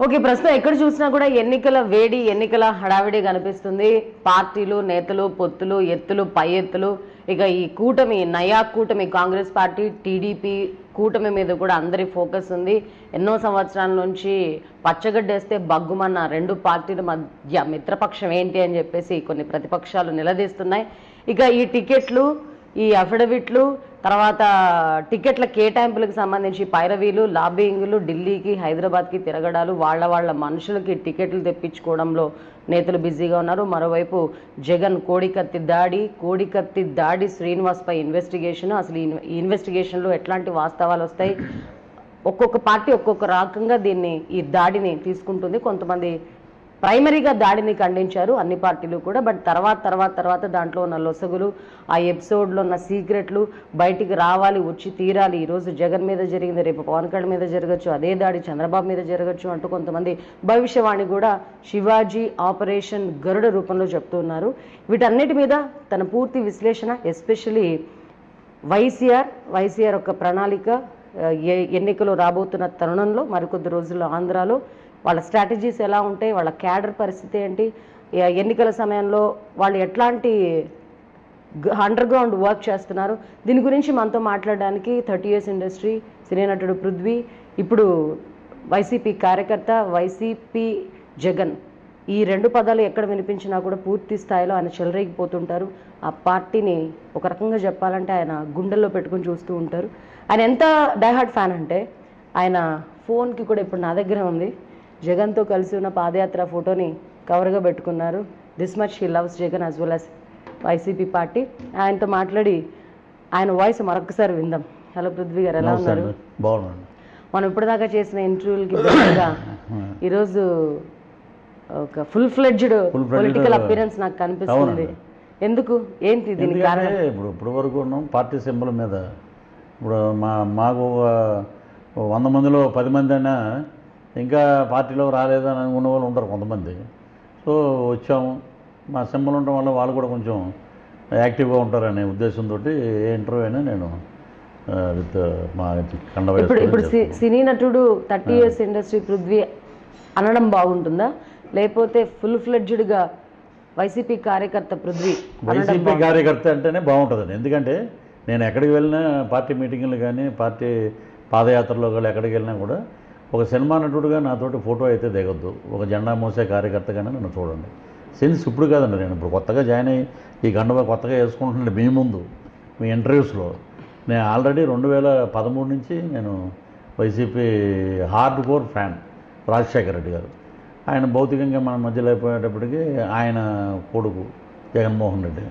Okay ప్రస్తుతం ఎక్కడ చూసినా కూడా ఎన్నికల వేడి ఎన్నికల హడావిడి కనిపిస్తుంది పార్టీలు నేతలు పొత్తులు ఎత్తులు పై ఎత్తులు ఇక ఈ కూటమి నయా కూటమి కాంగ్రెస్ పార్టీ టీడీపీ కూటమి మీద కూడా అందరి ఫోకస్ ఉంది ఎన్నో సంవత్సరాల నుంచి పచ్చగడ్డేస్తే బగ్గుమన్న రెండు పార్టీల మధ్య మిత్రపక్షం ఏంటి అని చెప్పేసి కొన్ని ప్రతిపక్షాలు నిలదీస్తున్నాయి ఇక ఈ టికెట్లు ఈ అఫిడవిట్లు తర్వాత టికెట్ల కేటాయింపులకు సంబంధించి పైరవీలు లాబింగ్లు ఢిల్లీకి హైదరాబాద్కి తిరగడాలు వాళ్ళ వాళ్ళ మనుషులకి టికెట్లు తెప్పించుకోవడంలో నేతలు బిజీగా ఉన్నారు మరోవైపు జగన్ కోడికత్తి దాడి కోడికత్తి దాడి శ్రీనివాస్పై ఇన్వెస్టిగేషన్ అసలు ఈ ఇన్- ఈ ఇన్వెస్టిగేషన్లో ఎట్లాంటి వాస్తవాలు వస్తాయి ఒక్కొక్క పార్టీ ఒక్కొక్క రకంగా దీన్ని ఈ దాడిని తీసుకుంటుంది కొంతమంది ప్రైమరీగా దాడిని ఖండించారు అన్ని పార్టీలు కూడా బట్ తర్వాత తర్వాత తర్వాత దాంట్లో ఉన్న లొసగులు ఆ ఎపిసోడ్లో ఉన్న సీక్రెట్లు బయటికి రావాలి వచ్చి తీరాలి ఈరోజు జగన్ మీద జరిగింది రేపు పవన్ కళ్యాణ్ మీద జరగచ్చు అదే దాడి చంద్రబాబు మీద జరగచ్చు అంటూ కొంతమంది భవిష్యవాణి కూడా శివాజీ ఆపరేషన్ గరుడ రూపంలో చెప్తున్నారు వీటన్నిటి మీద తన పూర్తి విశ్లేషణ ఎస్పెషలీ వైసీఆర్ వైసీఆర్ ఒక ప్రణాళిక ఆ, ఏ- ఎన్నికలు రాబోతున్న తరుణంలో మరికొద్ది రోజుల్లో ఆంధ్రాలో వాళ్ళ స్ట్రాటజీస్ ఎలా ఉంటాయి వాళ్ళ క్యాడర్ పరిస్థితి ఏంటి ఏ- ఎన్నికల సమయంలో వాళ్ళు ఎట్లాంటి అండర్ గ్రౌండ్ వర్క్ చేస్తున్నారు దీని గురించి మనతో మాట్లాడడానికి థర్టీ ఇయర్స్ ఇండస్ట్రీ సినీ నటుడు పృథ్వీ ఇప్పుడు వైసీపీ కార్యకర్త వైసీపీ జగన్ ఈ రెండు పదాలు ఎక్కడ వినిపించినా కూడా పూర్తి స్థాయిలో ఆయన చెలరేగిపోతుంటారు ఆ పార్టీని ఒక రకంగా చెప్పాలంటే ఆయన గుండెల్లో పెట్టుకొని చూస్తూ ఉంటారు ఆయన ఎంత డైహార్డ్ ఫ్యాన్ అంటే ఆయన ఫోన్కి కూడా ఇప్పుడు నా దగ్గర ఉంది జగన్తో కలిసి ఉన్న పాదయాత్ర ఫోటోని కవర్గా పెట్టుకున్నారు this much she loves Jagan as well as YCP party ఆయనతో మాట్లాడి ఆయన వాయిస్ మరొకసారి విందాం హలో పృథ్వీ గారు ఎలా నమస్తే ఉన్నారు అండి బాగున్నాను మనం ఇప్పటిదాకా చేసిన ఇంటర్వ్యూలకి బదులుగా ఈరోజు ఒక full fledged Full-fledged, political appearance నాకు కనిపిస్తుంది అవునండి. ఎందుకు ఏంటి దీనికి ఎందుకంటే కారణం ఇప్పుడు ఇప్పుడు వరకు ఉన్నాం పార్టీ సింబల్ మీద ఇప్పుడు మా మాకు ఒక వంద మందిలో పది మంది అయినా ఇంకా పార్టీలో రాలేదని అనుకున్న వాళ్ళు ఉంటారు కొంతమంది సో వచ్చాము మా సింబల్ ఉండడం వల్ల వాళ్ళు కూడా కొంచెం యాక్టివ్గా ఉంటారనే ఉద్దేశంతో ఏ ఇంటర్వ్యూ అయినా నేను విత్ మా కండ ఇప్పుడు ఇప్పుడు సి- సినీ నటుడు థర్టీ ఇయర్స్ ఇండస్ట్రీ పృథ్వీ అనడం బాగుంటుందా లేకపోతే ఫుల్ ఫ్లెడ్జ్డ్గా వైసీపీ కార్యకర్త పృథ్వీ అనడం వైసీపీ కార్యకర్త అంటేనే బాగుంటుందండి ఎందుకంటే నేను ఎక్కడికి వెళ్ళినా పార్టీ మీటింగ్లు కానీ పార్టీ పాదయాత్రలో కానీ ఎక్కడికి వెళ్ళినా కూడా ఒక సినిమా నటుడుగా నాతోటి ఫోటో అయితే దిగొద్దు ఒక జెండా మోసే కార్యకర్తగానే నన్ను చూడండి సిన్స్ ఇప్పుడు కాదండి నేను ఇప్పుడు కొత్తగా జాయిన్ అయ్యి ఈ గండవ కొత్తగా వేసుకుంటున్నాను మీ ముందు మీ ఇంటర్వ్యూస్లో నేను ఆల్రెడీ రెండు వేల పదమూడు నుంచి నేను YCP hardcore fan Rajasekhara Reddy garu ఆయన భౌతికంగా మన మధ్యలో అయిపోయేటప్పటికి ఆయన కొడుకు జగన్మోహన్ రెడ్డి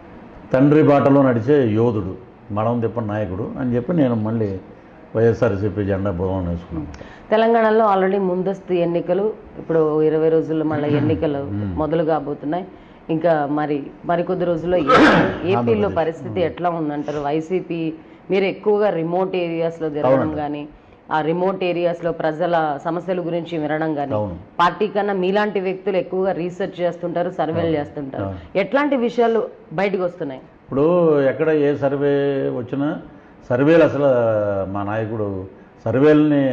తండ్రి బాటలో నడిచే యోధుడు మడం తిప్పని నాయకుడు అని చెప్పి నేను మళ్ళీ వైఎస్ఆర్సీపీ జెండా భుజం వేసుకున్నాను తెలంగాణలో ఆల్రెడీ ముందస్తు ఎన్నికలు ఇప్పుడు ఇరవై రోజుల్లో మళ్ళీ ఎన్నికలు మొదలు కాబోతున్నాయి ఇంకా మరి మరికొద్ది రోజుల్లో ఏపీ- ఏపీలో పరిస్థితి ఎట్లా ఉందంటారు వైసీపీ మీరు ఎక్కువగా రిమోట్ ఏరియాస్లో తిరగడం కానీ ఆ రిమోట్ ఏరియాస్లో ప్రజల సమస్యల గురించి వినడం కానీ అవును పార్టీ కన్నా మీలాంటి వ్యక్తులు ఎక్కువగా రీసెర్చ్ చేస్తుంటారు సర్వేలు చేస్తుంటారు అవును. ఎట్లాంటి విషయాలు బయటకు వస్తున్నాయి ఇప్పుడు ఎక్కడ ఏ సర్వే వచ్చినా సర్వేలు అసలు మా నాయకుడు సర్వేలని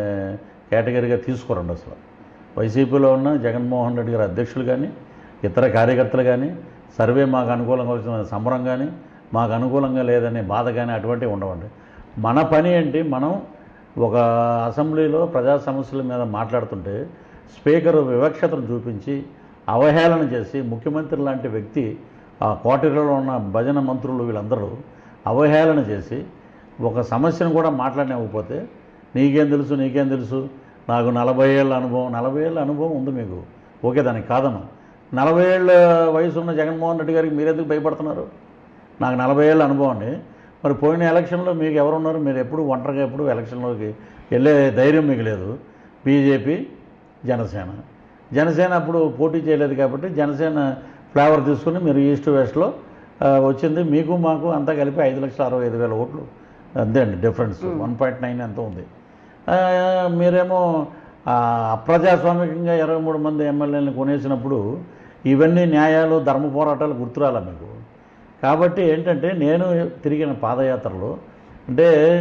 కేటగిరీగా తీసుకోరండి అసలు వైసీపీలో ఉన్న జగన్మోహన్ రెడ్డి గారి అధ్యక్షులు కానీ ఇతర కార్యకర్తలు కానీ సర్వే మాకు అనుకూలంగా వచ్చిన సంబరం కానీ మాకు అనుకూలంగా లేదనే బాధ కానీ అటువంటివి ఉండవండి మన పని ఏంటి మనం ఒక అసెంబ్లీలో ప్రజా సమస్యల మీద మాట్లాడుతుంటే స్పీకర్ వివక్షతను చూపించి అవహేళన చేసి ముఖ్యమంత్రి లాంటి వ్యక్తి ఆ కోటరీలో ఉన్న భజన మంత్రులు వీళ్ళందరూ అవహేళన చేసి ఒక సమస్యను కూడా మాట్లాడనివ్వకపోతే నీకేం తెలుసు నీకేం తెలుసు నాకు నలభై ఏళ్ళ అనుభవం నలభై ఏళ్ళ అనుభవం ఉంది మీకు ఓకే దానికి కాదను నలభై ఏళ్ళ వయసు ఉన్న జగన్మోహన్ రెడ్డి గారికి మీరెందుకు భయపడుతున్నారు నాకు నలభై ఏళ్ళ అనుభవం అండి మరి పోయిన ఎలక్షన్లో మీకు ఎవరున్నారు మీరు ఎప్పుడు ఒంటరిగా ఎప్పుడు ఎలక్షన్లోకి వెళ్ళే ధైర్యం మీకు లేదు బీజేపీ జనసేన జనసేన అప్పుడు పోటీ చేయలేదు కాబట్టి జనసేన ఫ్లేవర్ తీసుకుని మీరు ఈస్ట్ వెస్ట్లో ఆ, వచ్చింది మీకు మాకు అంతా కలిపి ఐదు లక్షల అరవై ఐదు వేల ఓట్లు అంతే అండి డిఫరెన్స్ వన్ పాయింట్ నైన్ ఎంత ఉంది ఆ, మీరేమో ఆ, అప్రజాస్వామికంగా ఇరవై మూడు మంది ఎమ్మెల్యేలను కొనేసినప్పుడు ఇవన్నీ న్యాయాలు ధర్మ పోరాటాలు గుర్తురాలా మీకు కాబట్టి ఏంటంటే నేను తిరిగిన పాదయాత్రలో అంటే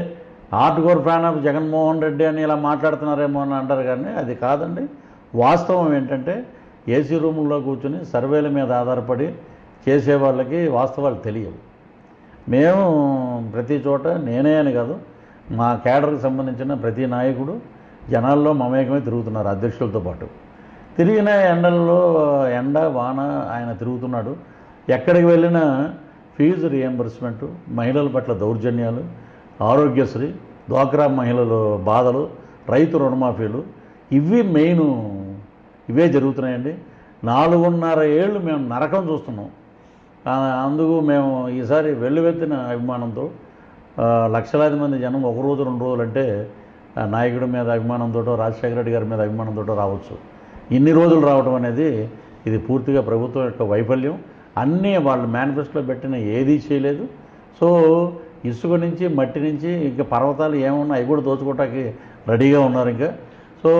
heart core fan of Jaganmohan Reddy అని ఇలా మాట్లాడుతున్నారేమో అని అంటారు కానీ అది కాదండి వాస్తవం ఏంటంటే ఏసీ రూముల్లో కూర్చుని సర్వేల మీద ఆధారపడి చేసే వాళ్ళకి వాస్తవాలు తెలియవు మేము ప్రతి చోట నేనే అని కాదు మా కేడర్కి సంబంధించిన ప్రతి నాయకుడు జనాల్లో మమేకమై తిరుగుతున్నారు అధ్యక్షులతో పాటు తిరిగిన ఎండల్లో ఎండ వాన ఆయన తిరుగుతున్నాడు ఎక్కడికి వెళ్ళినా ఫీజు రియంబర్స్మెంట్ మహిళల పట్ల దౌర్జన్యాలు ఆరోగ్యశ్రీ డ్వాక్రా మహిళల బాధలు రైతు రుణమాఫీలు ఇవి మెయిన్ ఇవే జరుగుతున్నాయండి నాలుగున్నర ఏళ్ళు మేము నరకం చూస్తున్నాం ఆ, అందుకు మేము ఈసారి వెల్లువెత్తిన అభిమానంతో ఆ, లక్షలాది మంది జనం ఒక రోజు రెండు రోజులు అంటే ఆ నాయకుడి మీద అభిమానంతో రాజశేఖర రెడ్డి గారి మీద అభిమానంతో రావచ్చు ఇన్ని రోజులు రావడం అనేది ఇది పూర్తిగా ప్రభుత్వం యొక్క వైఫల్యం అన్నీ వాళ్ళు మేనిఫెస్టోలో పెట్టిన ఏదీ చేయలేదు సో ఇసుక నుంచి మట్టి నుంచి ఇంకా పర్వతాలు ఏమున్నా అవి కూడా దోచుకోవటానికి రెడీగా ఉన్నారు ఇంకా సో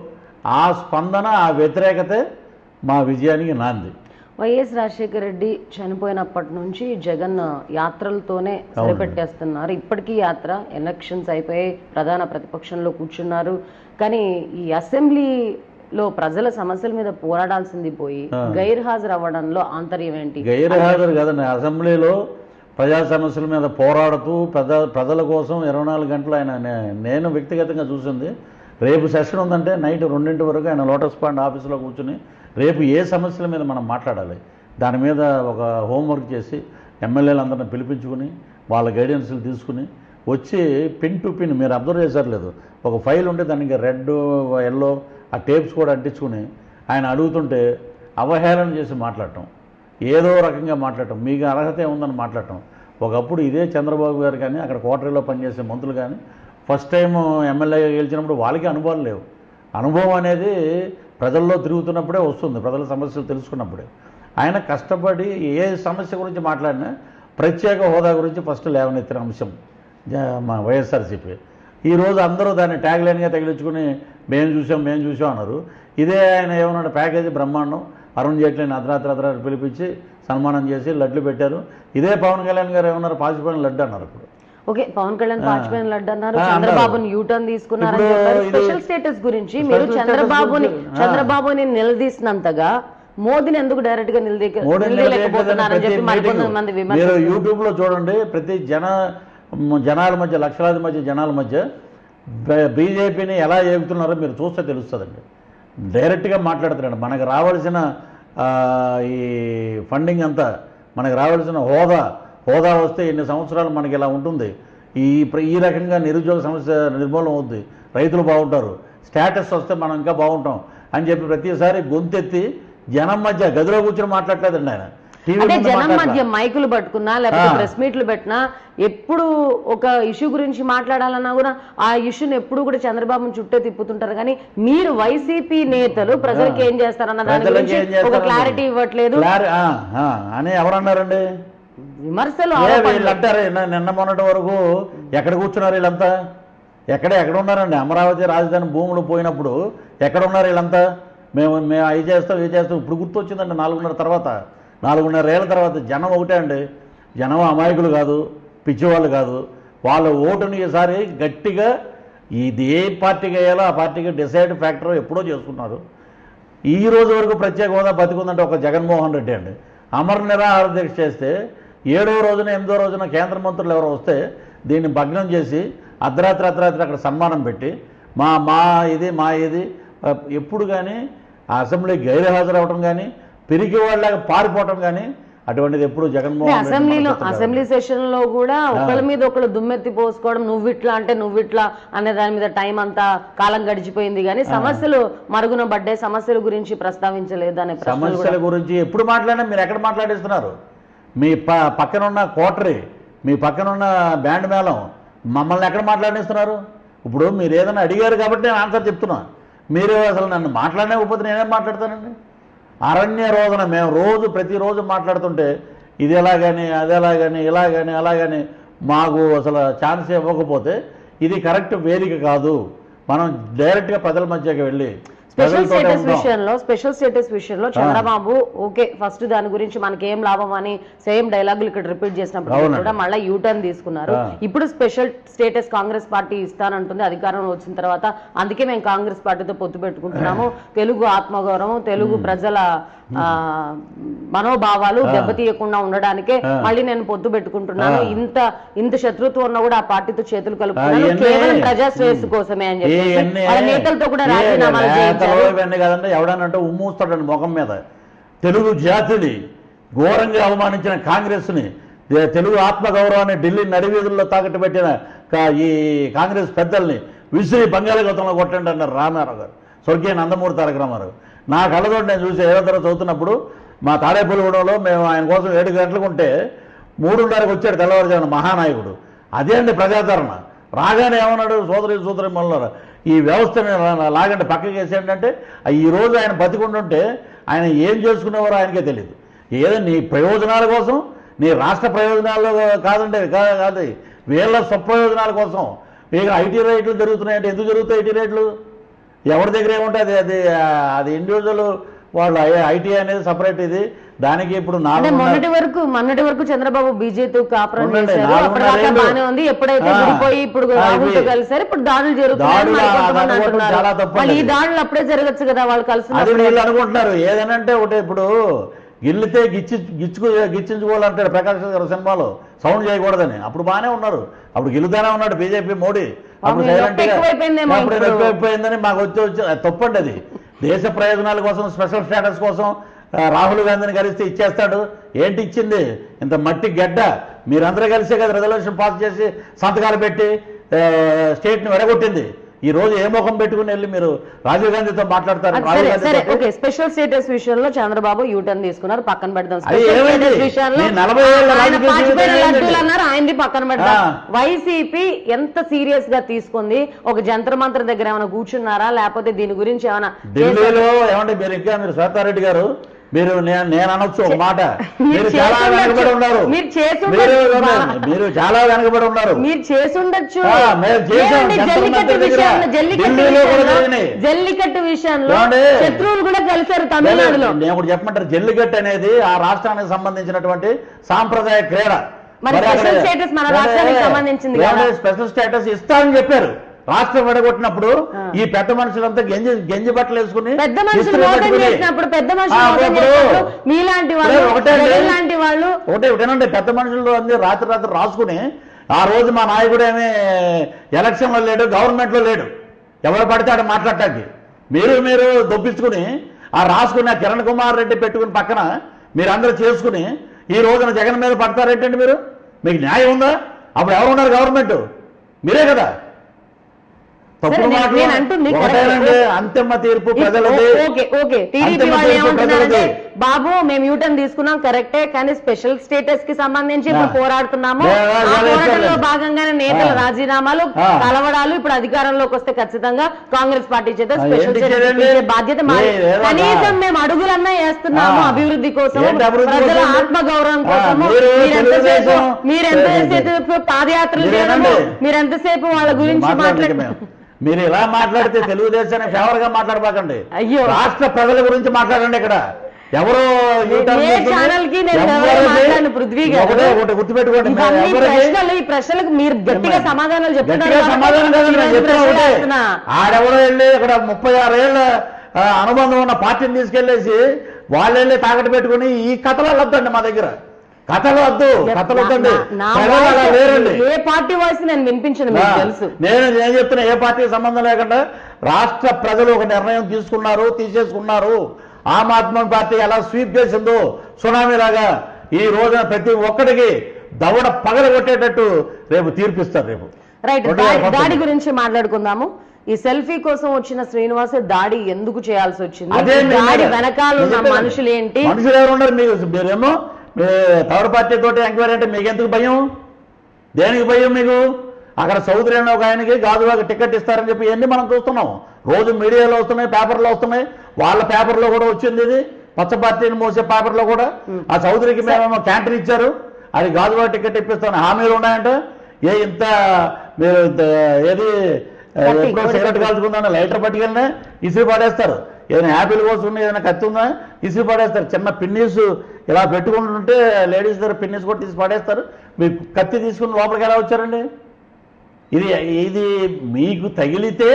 ఆ స్పందన ఆ వ్యతిరేకతే మా విజయానికి నాంది వైఎస్ రాజశేఖర రెడ్డి చనిపోయినప్పటి నుంచి జగన్ యాత్రలతోనే సరిపెట్టేస్తున్నారు ఇప్పటికీ యాత్ర ఎలక్షన్స్ అయిపోయి ప్రధాన ప్రతిపక్షంలో కూర్చున్నారు కానీ ఈ అసెంబ్లీలో ప్రజల సమస్యల మీద పోరాడాల్సింది పోయి గైర్హాజరు అవ్వడంలో ఆంతర్యం ఏంటి గైర్హాజరు కదండి అసెంబ్లీలో ప్రజా సమస్యల మీద పోరాడుతూ ప్రజా ప్రజల కోసం ఇరవై నాలుగు గంటలు ఆయన నే- నేను వ్యక్తిగతంగా చూసింది రేపు సెషన్ ఉందంటే నైట్ రెండింటి వరకు ఆయన లోటస్ పాండ్ ఆఫీసులో కూర్చుని రేపు ఏ సమస్యల మీద మనం మాట్లాడాలి దాని మీద ఒక హోంవర్క్ చేసి ఎమ్మెల్యేలందరిని పిలిపించుకుని వాళ్ళ గైడెన్స్లు తీసుకుని వచ్చి పిన్ టు పిన్ మీరు అబ్జర్వ్ చేశారు లేదు ఒక ఫైల్ ఉంటే దానికి రెడ్ ఎల్లో ఆ టేప్స్ కూడా అంటించుకుని ఆయన అడుగుతుంటే అవహేళన చేసి మాట్లాడటం ఏదో రకంగా మాట్లాడటం మీకు అర్హత ఏముందని మాట్లాడటం ఒకప్పుడు ఇదే చంద్రబాబు గారు కానీ అక్కడ కోటరీలో పనిచేసే మంత్రులు కానీ ఫస్ట్ టైం ఎమ్మెల్యేగా గెలిచినప్పుడు వాళ్ళకి అనుభవాలు లేవు అనుభవం అనేది ప్రజల్లో తిరుగుతున్నప్పుడే వస్తుంది ప్రజల సమస్యలు తెలుసుకున్నప్పుడే ఆయన కష్టపడి ఏ సమస్య గురించి మాట్లాడినా ప్రత్యేక హోదా గురించి ఫస్ట్ లేవనెత్తిన అంశం జ- మా వైఎస్ఆర్సీపీ ఈరోజు అందరూ దాన్ని ట్యాగ్ లైన్గా తగిలించుకుని మేము చూసాం మేము చూసాం అన్నారు ఇదే ఆయన ఏమన్నాడు ప్యాకేజీ బ్రహ్మాండం అరుణ్ జైట్లీని అర్ధరాత్రి అర్ధరాత్రి పిలిపించి సన్మానం చేసి లడ్లు పెట్టారు ఇదే పవన్ కళ్యాణ్ గారు ఏమన్నారు పాచిపోయిన లడ్డు అన్నారు ఇప్పుడు ఓకే పవన్ కళ్యాణ్ పాచిపోయిన లడ్డు అన్నారు ఆ, చంద్రబాబుని యూటర్న్ తీసుకున్నారని ఇప్పుడు చెప్పారు ఇది- స్పెషల్ స్టేటస్ గురించి స్పెషల్ మీరు స్టేటస్ చంద్రబాబుని గురించి, ఆ. చంద్రబాబుని నిలదీసినంతగా మోదీని ఎందుకు డైరెక్ట్ గా నిలదీ మోడీ నిలదీయలేకపోతున్నారని చెప్పి ప్రతి మరికొంతమంది మీటింగు విమర్శ మీరు యూట్యూబ్లో చూడండి ప్రతి జన మ- జనాల మధ్య లక్షలాది మధ్య జనాల మధ్య బ- బీజేపీని ఎలా ఏగుతున్నారో మీరు చూస్తే తెలుస్తుందండి డైరెక్ట్గా మాట్లాడుతున్నాడు మనకు రావాల్సిన ఆ, ఈ ఫండింగ్ అంతా మనకు రావాల్సిన హోదా హోదా వస్తే ఇన్ని సంవత్సరాలు మనకి ఇలా ఉంటుంది ఈ ప్ర- ఈ రకంగా నిరుద్యోగ సమస్య నిర్మూలన అవుద్ది రైతులు బాగుంటారు స్టేటస్ వస్తే మనం ఇంకా బాగుంటాం అని చెప్పి ప్రతిసారి గొంతెత్తి జనం మధ్య గదిలో కూర్చొని మాట్లాడలేదండి ఆయన టీవీ అంటే ముందు జనం మాట్లాడలా. మధ్య మైకులు పట్టుకున్నా లేకపోతే ఆ. ప్రెస్ మీట్లు పెట్టినా ఎప్పుడు ఒక ఇష్యూ గురించి మాట్లాడాలన్నా కూడా ఆ ఇష్యూని ఎప్పుడు కూడా చంద్రబాబుని చుట్టే తిప్పుతుంటారు కానీ మీరు వైసీపీ నేతలు ప్రజలకు ఏం చేస్తారన్న దాని ప్రజలకు గురించి ఏం ఒక చేస్తారన్నది. క్లారిటీ ఇవ్వట్లేదు క్లారి- ఆ, ఆ, అని ఎవరన్నారండి విమర్శలు ఏ ఆరోపణలు. వీళ్ళు అంటారు నిన్న- నిన్న మొన్నటి వరకు ఎక్కడ కూర్చున్నారు వీళ్ళంతా ఎక్కడ ఎక్కడ ఉన్నారండి అమరావతి రాజధాని భూములు పోయినప్పుడు ఎక్కడ ఉన్నారు వీళ్ళంతా మేము మేము అవి చేస్తాం ఇవి చేస్తాం ఇప్పుడు గుర్తొచ్చిందండి నాలుగున్నర తర్వాత నాలుగున్నర ఏళ్ళ తర్వాత జనం ఒకటే అండి జనం అమాయకులు కాదు పిచ్చివాళ్ళు కాదు వాళ్ళ ఓటుని ఈసారి గట్టిగా ఇది ఏ పార్టీకి వేయాలో ఆ పార్టీకి డిసైడ్ ఫ్యాక్టర్ ఎప్పుడో చేసుకున్నారు ఈ రోజు వరకు ప్రత్యేక హోదా బతికుందంటే ఒక జగన్మోహన్ రెడ్డి అండి అమర నిరాహార దీక్ష చేస్తే ఏడో రోజున ఎనిమిదో రోజున కేంద్ర మంత్రులు ఎవరో వస్తే దీన్ని భగ్నం చేసి అర్ధరాత్రి అర్ధరాత్రి అక్కడ సన్మానం పెట్టి మా మా ఇది మా ఇది ఆ, ఎప్పుడు కానీ ఆ అసెంబ్లీ గైర్హాజరు అవ్వడం కానీ పిరికి వాళ్ళగా పారిపోవటం కానీ అటువంటిది ఎప్పుడు అంటే జగన్మోహన్ రెడ్డి అసెంబ్లీలో మనకు గుర్తు అసెంబ్లీ సెషన్ లో కూడా ఒకళ్ళ మీద ఒకళ్ళు దుమ్మెత్తి పోసుకోవడం నువ్వు ఇట్లా అంటే నువ్వు ఇట్లా అనే దాని మీద టైం అంతా కాలం గడిచిపోయింది కానీ సమస్యలు మరుగున పడ్డే సమస్యల గురించి ప్రస్తావించలేదు అనే ప్రశ్నలు కూడా సమస్యల గురించి ఎప్పుడు మాట్లాడినా మీరు ఎక్కడ మాట్లాడిస్తున్నారు మీ ప పక్కనున్న కోటరీ మీ పక్కనున్న బ్యాండ్ మేళం మమ్మల్ని ఎక్కడ మాట్లాడిస్తున్నారు ఇప్పుడు మీరు ఏదైనా అడిగారు కాబట్టి నేను ఆన్సర్ చెప్తున్నా మీరు అసలు నన్ను మాట్లాడలేకపోతే నేనేం మాట్లాడతానండి అరణ్య రోదన మేము రోజు ప్రతిరోజు మాట్లాడుతుంటే ఇది ఎలాగని అది ఎలాగని ఇలాగని అలాగని మాకు అసలు ఛాన్స్ ఇవ్వకపోతే ఇది కరెక్ట్ వేదిక కాదు మనం డైరెక్ట్గా ప్రజల మధ్యకి వెళ్ళి స్పెషల్ ప్రజలతోటే స్టేటస్ ఉంటాం. విషయంలో స్పెషల్ స్టేటస్ విషయంలో చంద్రబాబు ఓకే ఫస్ట్ దాని గురించి మనకి ఏం లాభం అని సేమ్ డైలాగులు ఇక్కడ రిపీట్ చేసినప్పుడు అవునండి. కూడా మళ్ళీ యూటర్న్ తీసుకున్నారు ఆ. ఇప్పుడు స్పెషల్ స్టేటస్ కాంగ్రెస్ పార్టీ ఇస్తానంటుంది అధికారంలో వచ్చిన తర్వాత అందుకే మేము కాంగ్రెస్ పార్టీతో పొత్తు పెట్టుకుంటున్నాము తెలుగు ఆత్మగౌరవం తెలుగు ప్రజల ఆ, మనోభావాలు ఆ. దెబ్బతీయకుండా ఉండడానికే ఆ. మళ్ళీ నేను పొత్తు పెట్టుకుంటున్నాను ఆ. ఇంత ఇంత శత్రుత్వం ఉన్నా కూడా ఆ పార్టీతో చేతులు కలుపుతున్నాను ఇవన్నీ- కేవలం ప్రజా శ్రేయస్సు కోసమే అని చెప్పి ఇవన్నీ వాళ్ళ నేతలతో కూడా ఏ రాజీనామాలు నేతలు చేయించారు ఇవన్నీ కాదంటే ఎవడనంటే ఉమ్మూస్తాడండి ముఖం మీద తెలుగు జాతిని ఘోరంగా అవమానించిన కాంగ్రెస్ని ఏ తెలుగు ఆత్మగౌరవాన్ని ఢిల్లీ నడివీధుల్లో తాకట్టు పెట్టిన కా- ఈ కాంగ్రెస్ పెద్దల్ని విసిరి బంగాళాఖాతంలో కొట్టండి అన్నారు రామారావు గారు స్వర్గీయ నందమూరి తారక రామారావు నా కళ్ళతో నేను చూసి ఏదో తరగతి చదువుతున్నప్పుడు మా తాడేపల్లిగూడెంలో మేము ఆయన కోసం ఏడు గంటలకు ఉంటే మూడున్నరకు వచ్చాడు తెల్లవారుజామున మహానాయకుడు అదే అండి ప్రజాదరణ రాగానే ఏమన్నాడు సోదరి సోదరి మళ్ళీ ఈ వ్యవస్థని లా- లాగండి పక్కకి వేసేయండి అంటే ఈ రోజు ఆయన బతికుంటుంటే ఆయన ఏం చేసుకునేవారో ఆయనకే తెలియదు ఏదో నీ ప్రయోజనాల కోసం నీ రాష్ట్ర ప్రయోజనాలు కాదండి కా- కాదు వీళ్ళ స్వప్రయోజనాల కోసం ఇక ఐటీ రేట్లు జరుగుతున్నాయంటే ఎందుకు జరుగుతాయి ఐటీ రేట్లు ఎవరి దగ్గర ఏముంటే అది అది అది ఇండివిజువల్ వాళ్ళు ఐటీ అనేది సపరేట్ ఇది దానికి ఇప్పుడు అంటే నాలుగు మొన్నటి వరకు మొన్నటి వరకు చంద్రబాబు బీజేపీ కాపురం ఉండండి, చేశారు నాలుగున్నర అప్పటిదాకా ఏళ్ళు. బానే ఉంది ఎప్పుడైతే ఆ. విడిపోయి ఇప్పుడు ఆ, రాహుల్తో ఇవి. కలిసారు ఇప్పుడు దాడులు జరుగుతున్నాయని దాడులు మరి కొంతమంది అనుకోవడం అంటున్నారు చాలా తప్పండి మళ్ళీ ఈ అది. దాడులు అప్పుడే జరగచ్చు కదా వాళ్ళు అది కలిసి వీళ్ళు అనుకుంటున్నారు ఏదనంటే ఒకటి ఇప్పుడు గిల్లితే గిచ్చి గిచ్చుకు గిచ్చించుకోవాలంటాడు ప్రకాష్ గారు సినిమాలో సౌండ్ చేయకూడదని అప్పుడు బాగానే ఉన్నారు అప్పుడు గిల్లుతానే ఉన్నాడు బీజేపీ మోడీ అప్పుడు అవును, silent నొప్పి గా- ఎక్కువైపోయిందేమో అప్పుడు ఇప్పుడు. నొప్పి ఎక్కువైందని మాకు వచ్చి వచ్చి అది తప్పండి అది దేశ ప్రయోజనాల కోసం స్పెషల్ స్టేటస్ కోసం ఆ, రాహుల్ గాంధీని కలిస్తే ఇచ్చేస్తాడు ఏంటి ఇచ్చింది ఇంత మట్టి గడ్డ మీరందరూ కలిసే కదా రిజల్యూషన్ పాస్ చేసి సంతకాలు పెట్టి ఆ, స్టేట్ని వెడగొట్టింది ఈ రోజు ఏ ముఖం పెట్టుకుని వెళ్ళి మీరు రాజీవ్ గాంధీతో మాట్లాడతారు అది రాహుల్ సరే గాంధీ సరే తోటి? ఓకే స్పెషల్ స్టేటస్ విషయంలో చంద్రబాబు యూటర్న్ తీసుకున్నారు పక్కన పెడదాం అది స్పెషల్ ఏమైంది? స్టేటస్ విషయంలో నేను నలభై ఏళ్ళ ఆయన రాజకీయ పాచిపోయిన జీవితం లడ్డూలు ఏంటండి? అన్నారు ఆయనది పక్కన పెడదాం ఆ. వైసీపీ ఎంత సీరియస్ గా తీసుకుంది ఒక జంత్ర మంత్ర దగ్గర ఏమైనా కూర్చున్నారా లేకపోతే దీని గురించి ఏమైనా ఢిల్లీలో ఏమంటే మీరు ఇంకా మీరు శ్వేతారెడ్డి గారు మీరు నేను నేను అనొచ్చు ఒక మాట మీరు మీరు చాలా చేసుండొచ్చు. వెనకబడి ఉన్నారు మీరు చేసుండొచ్చు. మీరు బా- మీరు చాలా వెనకబడి ఉన్నారు మీరు చేసుండొచ్చు ఆ, మేము చేసాం. ఏమండి, జంతర్ జల్లికట్టు మంతర్ దగ్గర విషయంలో జల్లికట్టు ఢిల్లీలో కూడా విషయంలో జరిగినాయి. జల్లికట్టు విషయంలో ఏమండి? శత్రువులు కూడా కలిశారు తమిళనాడులో నేను ఒకటి చెప్పమంటారు జల్లికట్టు అనేది ఆ రాష్ట్రానికి సంబంధించినటువంటి సాంప్రదాయ క్రీడ మరి మరి స్పెషల్ అక్కడ- స్టేటస్ మన ఏమంటే- రాష్ట్రానికి సంబంధించింది కదా? ఏమంటే స్పెషల్ స్టేటస్ ఇస్తానని చెప్పారు రాష్ట్రం విడగొట్టినప్పుడు ఆ. ఈ పెద్ద మనుషులంతా గంజి గంజి బట్టలు వేసుకుని పెద్ద మనుషులు ఇస్త్రీ మోసం పెట్టుకుని- చేసినప్పుడు పెద్ద మనుషులు ఆ, మోసం అప్పుడు- చేసినప్పుడు మీలాంటి వాళ్ళు ఇప్పుడు ఒకటే అండి. జగన్ లాంటి వాళ్ళు ఒకటే ఒకటేనండి పెద్ద మనుషులు అంది రాత్రి రాత్రి రాసుకుని ఆ రోజు మా నాయకుడు ఏమీ ఎలక్షన్లో లేడు గవర్నమెంట్లో లేడు ఎవరు పడితే ఆడ మాట్లాడటానికి మీరు మీరు దొప్పించుకుని ఆ రాసుకుని ఆ కిరణ్ కుమార్ రెడ్డి పెట్టుకుని పక్కన మీరందరూ చేసుకుని ఈ రోజున జగన్ మీద పడతారేంటండి మీరు మీకు న్యాయం ఉందా అప్పుడు ఎవరు ఉన్నారు గవర్నమెంట్ మీరే కదా తప్పుడు నేను- మాటలు నేను అంటుంది ఒకటేనండి correct. అంతిమ తీర్పు ప్రజలది ఓకే ఓకే టీడీపీ అంతిమ వాళ్ళు తీర్పు ఏమంటున్నారంటే ప్రజలది. బాబు మేము యూటర్న్ తీసుకున్నాం కరెక్టే కానీ స్పెషల్ స్టేటస్ కి సంబంధించి ఇప్పుడు ఆ. పోరాడుతున్నాము లే- ఆ లే- లే- పోరాటంలో లే. భాగంగానే నేతల ఆ. రాజీనామాలు ఆ. కలవడాలు ఇప్పుడు అధికారంలోకి వస్తే ఖచ్చితంగా కాంగ్రెస్ పార్టీ చేత ఆ, స్పెషల్ ఎందుకు స్టేటస్ చేయండి? ఇచ్చే బాధ్యత మాది ఏ, ఏదో కనీసం ఒక- మేము అడుగులన్నా వేస్తున్నాము ఆ. అభివృద్ధి కోసం ఏంటి అభివృద్ధి ప్రజల కోసం? ఆత్మగౌరవం ఆ, కోసము మీరు మీరెంతసేపు తెలుగుదేశం- మీరెంతసేపు పాదయాత్రలు చేయడము మీరేనండి. మీరెంతసేపు వాళ్ళ గురించి మాట్లాడండి మాట్లాడ మేము. మీరు ఇలా మాట్లాడితే తెలుగుదేశానికి ఫేవర్ గా మాట్లాడబాకండి అయ్యో. రాష్ట్ర ప్రజల గురించి మాట్లాడండి ఇక్కడ ఎవరో యూటర్న్ ఏ తీసుకుని ఛానల్ కి నేను ఎవరిది? ఎవరు మాట్లాడను పృథ్వీ గారు. ఒకటే ఒకటి గుర్తుపెట్టుకోండి మేము ఇవన్నీ ఎవరిది? ప్రశ్నలు ఈ ప్రశ్నలకు మీరు గట్టిగా ఏమ్మా? సమాధానాలు చెప్తున్నారు గట్టిగా కాబట్టి సమాధానం కదండి ఈ నేను రోజు చెప్తున్నా ప్రశ్నలు ఒకటే. వేస్తున్నా. ఆడెవడో వెళ్ళి ఇక్కడ ముప్పై ఆరు ఏళ్ళ ఆ, అనుబంధం ఉన్న పార్టీని తీసుకెళ్లేసి వాళ్ళు వెళ్ళి తాకట్టు పెట్టుకుని ఈ కథలు వద్దండి మా దగ్గర కథలు వద్దు కథలు వద్దండి నా- నా ప్రజలు అలా వాయిస్ లేరండి ఏ పార్టీ వాయిస్ నేను వినిపించను మీకు ఆ, తెలుసు నేను నేను చెప్తున్నా ఏ పార్టీకి సంబంధం లేకుండా రాష్ట్ర ప్రజలు ఒక నిర్ణయం తీసుకున్నారు తీసేసుకున్నారు ఆమ్ ఆద్మీ పార్టీ ఎలా స్వీప్ చేసిందో సునామీ లాగా ఈ రోజున ప్రతి ఒక్కడికి దవడ పగల కొట్టేటట్టు రేపు తీర్పిస్తారు రేపు రైట్ రెండు వేల దాడి- దాడి పంతొమ్మిది. గురించి మాట్లాడుకుందాము ఈ సెల్ఫీ కోసం వచ్చిన శ్రీనివాస్ దాడి ఎందుకు చేయాల్సి వచ్చింది అదే ఈ నేను దాడి అదే. వెనకాల నేను ఉన్న చెప్పేది. మనుషులు ఏంటి మనుషులు ఎవరు ఉన్నారు మీకు మీరేమో మీ థర్డ్ పార్టీ తోటి ఎంక్వైరీ అంటే మీకు ఎందుకు భయం దేనికి భయం మీకు అక్కడ చౌదరి అనే ఒక ఆయనకి గాజువాకి టికెట్ ఇస్తారని చెప్పి ఇవన్నీ మనం చూస్తున్నాం రోజు మీడియాలో వస్తున్నాయి పేపర్లో వస్తున్నాయి వాళ్ళ పేపర్లో కూడా వచ్చింది ఇది పచ్చ పార్టీని మోసే పేపర్లో కూడా ఆ చౌదరికి మేమేమో క్యాంటీన్ ఇచ్చారు అది గాజువా టికెట్ ఇప్పిస్తాను హామీలు ఉన్నాయంట ఏ ఇంత మీరు ఇంత ఏది ఆ, కత్తి, ఎప్పుడో కోడి సిగరెట్ కత్తి. కాల్చుకుందా లైటర్ పట్టుకెళ్ళినా ఇసురు పడేస్తారు ఏదైనా యాపిల్ కోసి ఉన్న ఏదైనా కత్తి ఉందా ఇసురు పడేస్తారు చిన్న పిన్నీస్ ఇలా పెట్టుకుంటుంటే లేడీస్ దగ్గర పిన్నీస్ కూడా తీసి పడేస్తారు మీరు కత్తి తీసుకుని లోపలికి ఎలా వచ్చారండి ఇది ఇది మీకు తగిలితే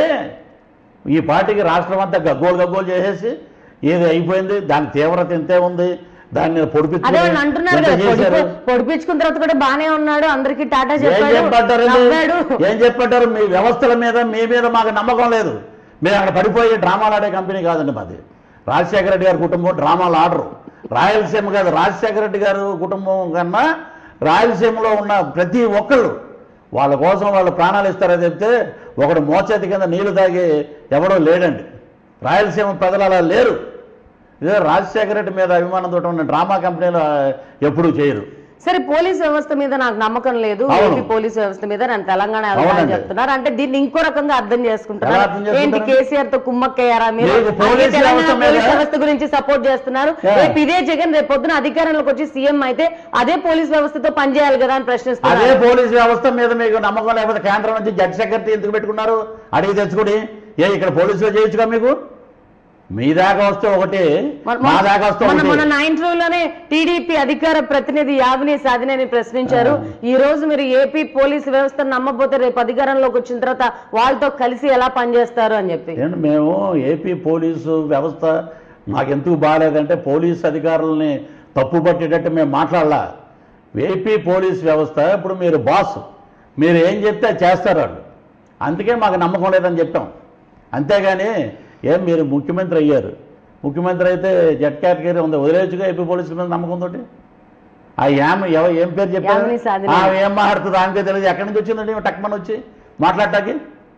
ఈ పార్టీకి రాష్ట్రం అంతా గగ్గోలు గగ్గోలు చేసేసి ఏది అయిపోయింది దాని తీవ్రత ఇంతే ఉంది దాన్ని అదే పొడిపించుకుని వాళ్ళు అంటున్నారు ఎంత కదా చేశారు? పొడిపి- పొడిపించుకున్న తర్వాత కూడా బానే ఉన్నాడు అందరికి టాటా ఏం చెప్పాడు చెప్పంటారండి నవ్వాడు. ఏం చెప్పంటారు మీ వ్యవస్థల మీద మీ మీద మాకు నమ్మకం లేదు మేము అక్కడ పడిపోయి డ్రామాలు ఆడే కంపెనీ కాదండి మాది రాజశేఖర రెడ్డి గారి కుటుంబం డ్రామాలు ఆడరు రాయలసీమ కాదు రాజశేఖర రెడ్డి గారు కుటుంబం కన్నా రాయలసీమలో ఉన్న ప్రతి ఒక్కళ్ళు వాళ్ళ కోసం వాళ్ళు ప్రాణాలు ఇస్తారని చెప్తే ఒకడు మోచేతి కింద నీళ్లు తాగి ఎవడో లేడండి రాయలసీమ ప్రజలు అలా లేరు ఇదే రాజశేఖర రెడ్డి మీద అభిమానంతో ఉన్న డ్రామా కంపెనీలు ఆ, ఎప్పుడూ చేయరు సరే పోలీస్ వ్యవస్థ మీద నాకు నమ్మకం లేదు అవును. ఏపీ పోలీస్ వ్యవస్థ మీద నేను తెలంగాణ వెళ్తానని అవునండి. చెప్తున్నారు అంటే దీన్ని ఇంకో రకంగా అర్థం ఎలా చేసుకుంటున్నారు అర్థం ఏంటి చేసుకుంటారు? కేసీఆర్ తో కుమ్మక్కయ్యారా మీరు మీకు అందుకే పోలీస్ తెలంగాణ వ్యవస్థ మీద- పోలీస్ వ్యవస్థ గురించి సపోర్ట్ చేస్తున్నారు Yeah. రేపు ఇదే జగన్ రేపు పొద్దున అధికారంలోకి వచ్చి సీఎం అయితే అదే పోలీస్ వ్యవస్థతో పనిచేయాలి కదా అని అదే ప్రశ్నిస్తున్నారు పోలీస్ వ్యవస్థ మీద మీకు నమ్మకం లేకపోతే కేంద్రం నుంచి జడ్జి సెక్రటరీ ఎందుకు పెట్టుకున్నారు అడిగి తెచ్చుకుని ఏ ఇక్కడ పోలీసులో చేయొచ్చుగా మీకు మీ దాకా వస్తే ఒకటి మన- మా దాకా వస్తే మన ఒకటి మన నా ఇంటర్వ్యూలోనే టీడీపీ అధికార ప్రతినిధి యావిని సాధినేని ప్రశ్నించారు ఈ రోజు మీరు ఏపీ పోలీసు వ్యవస్థను నమ్మబోతే రేపు అధికారంలోకి వచ్చిన తర్వాత వాళ్ళతో కలిసి ఎలా పనిచేస్తారు అని చెప్పి ఏంటి మేము ఏపీ పోలీసు వ్యవస్థ మాకెందుకు బాగాలేదంటే పోలీస్ అధికారులని తప్పు పట్టేటట్టు మేము మాట్లాడలా ఏపీ పోలీస్ వ్యవస్థ ఇప్పుడు మీరు బాస్ మీరు ఏం చెప్తే అది చేస్తారు వాళ్ళు అందుకే మాకు నమ్మకం లేదని చెప్పాం అంతేగాని ఏం మీరు ముఖ్యమంత్రి అయ్యారు ముఖ్యమంత్రి అయితే జెడ్ కేటగిరీ ఉంది వదిలేయచ్చుగా ఏపీ పోలీసుల మీద నమ్మకంతో ఆ యామ ఎవ ఏం పేరు చెప్పారు యామిని సాధిని. ఆ, ఏం మాట్లాడుతుంది ఆమెకే తెలియదు ఎక్కడి నుంచి వచ్చిందండి టక్మన్ వచ్చి మాట్లాడటానికి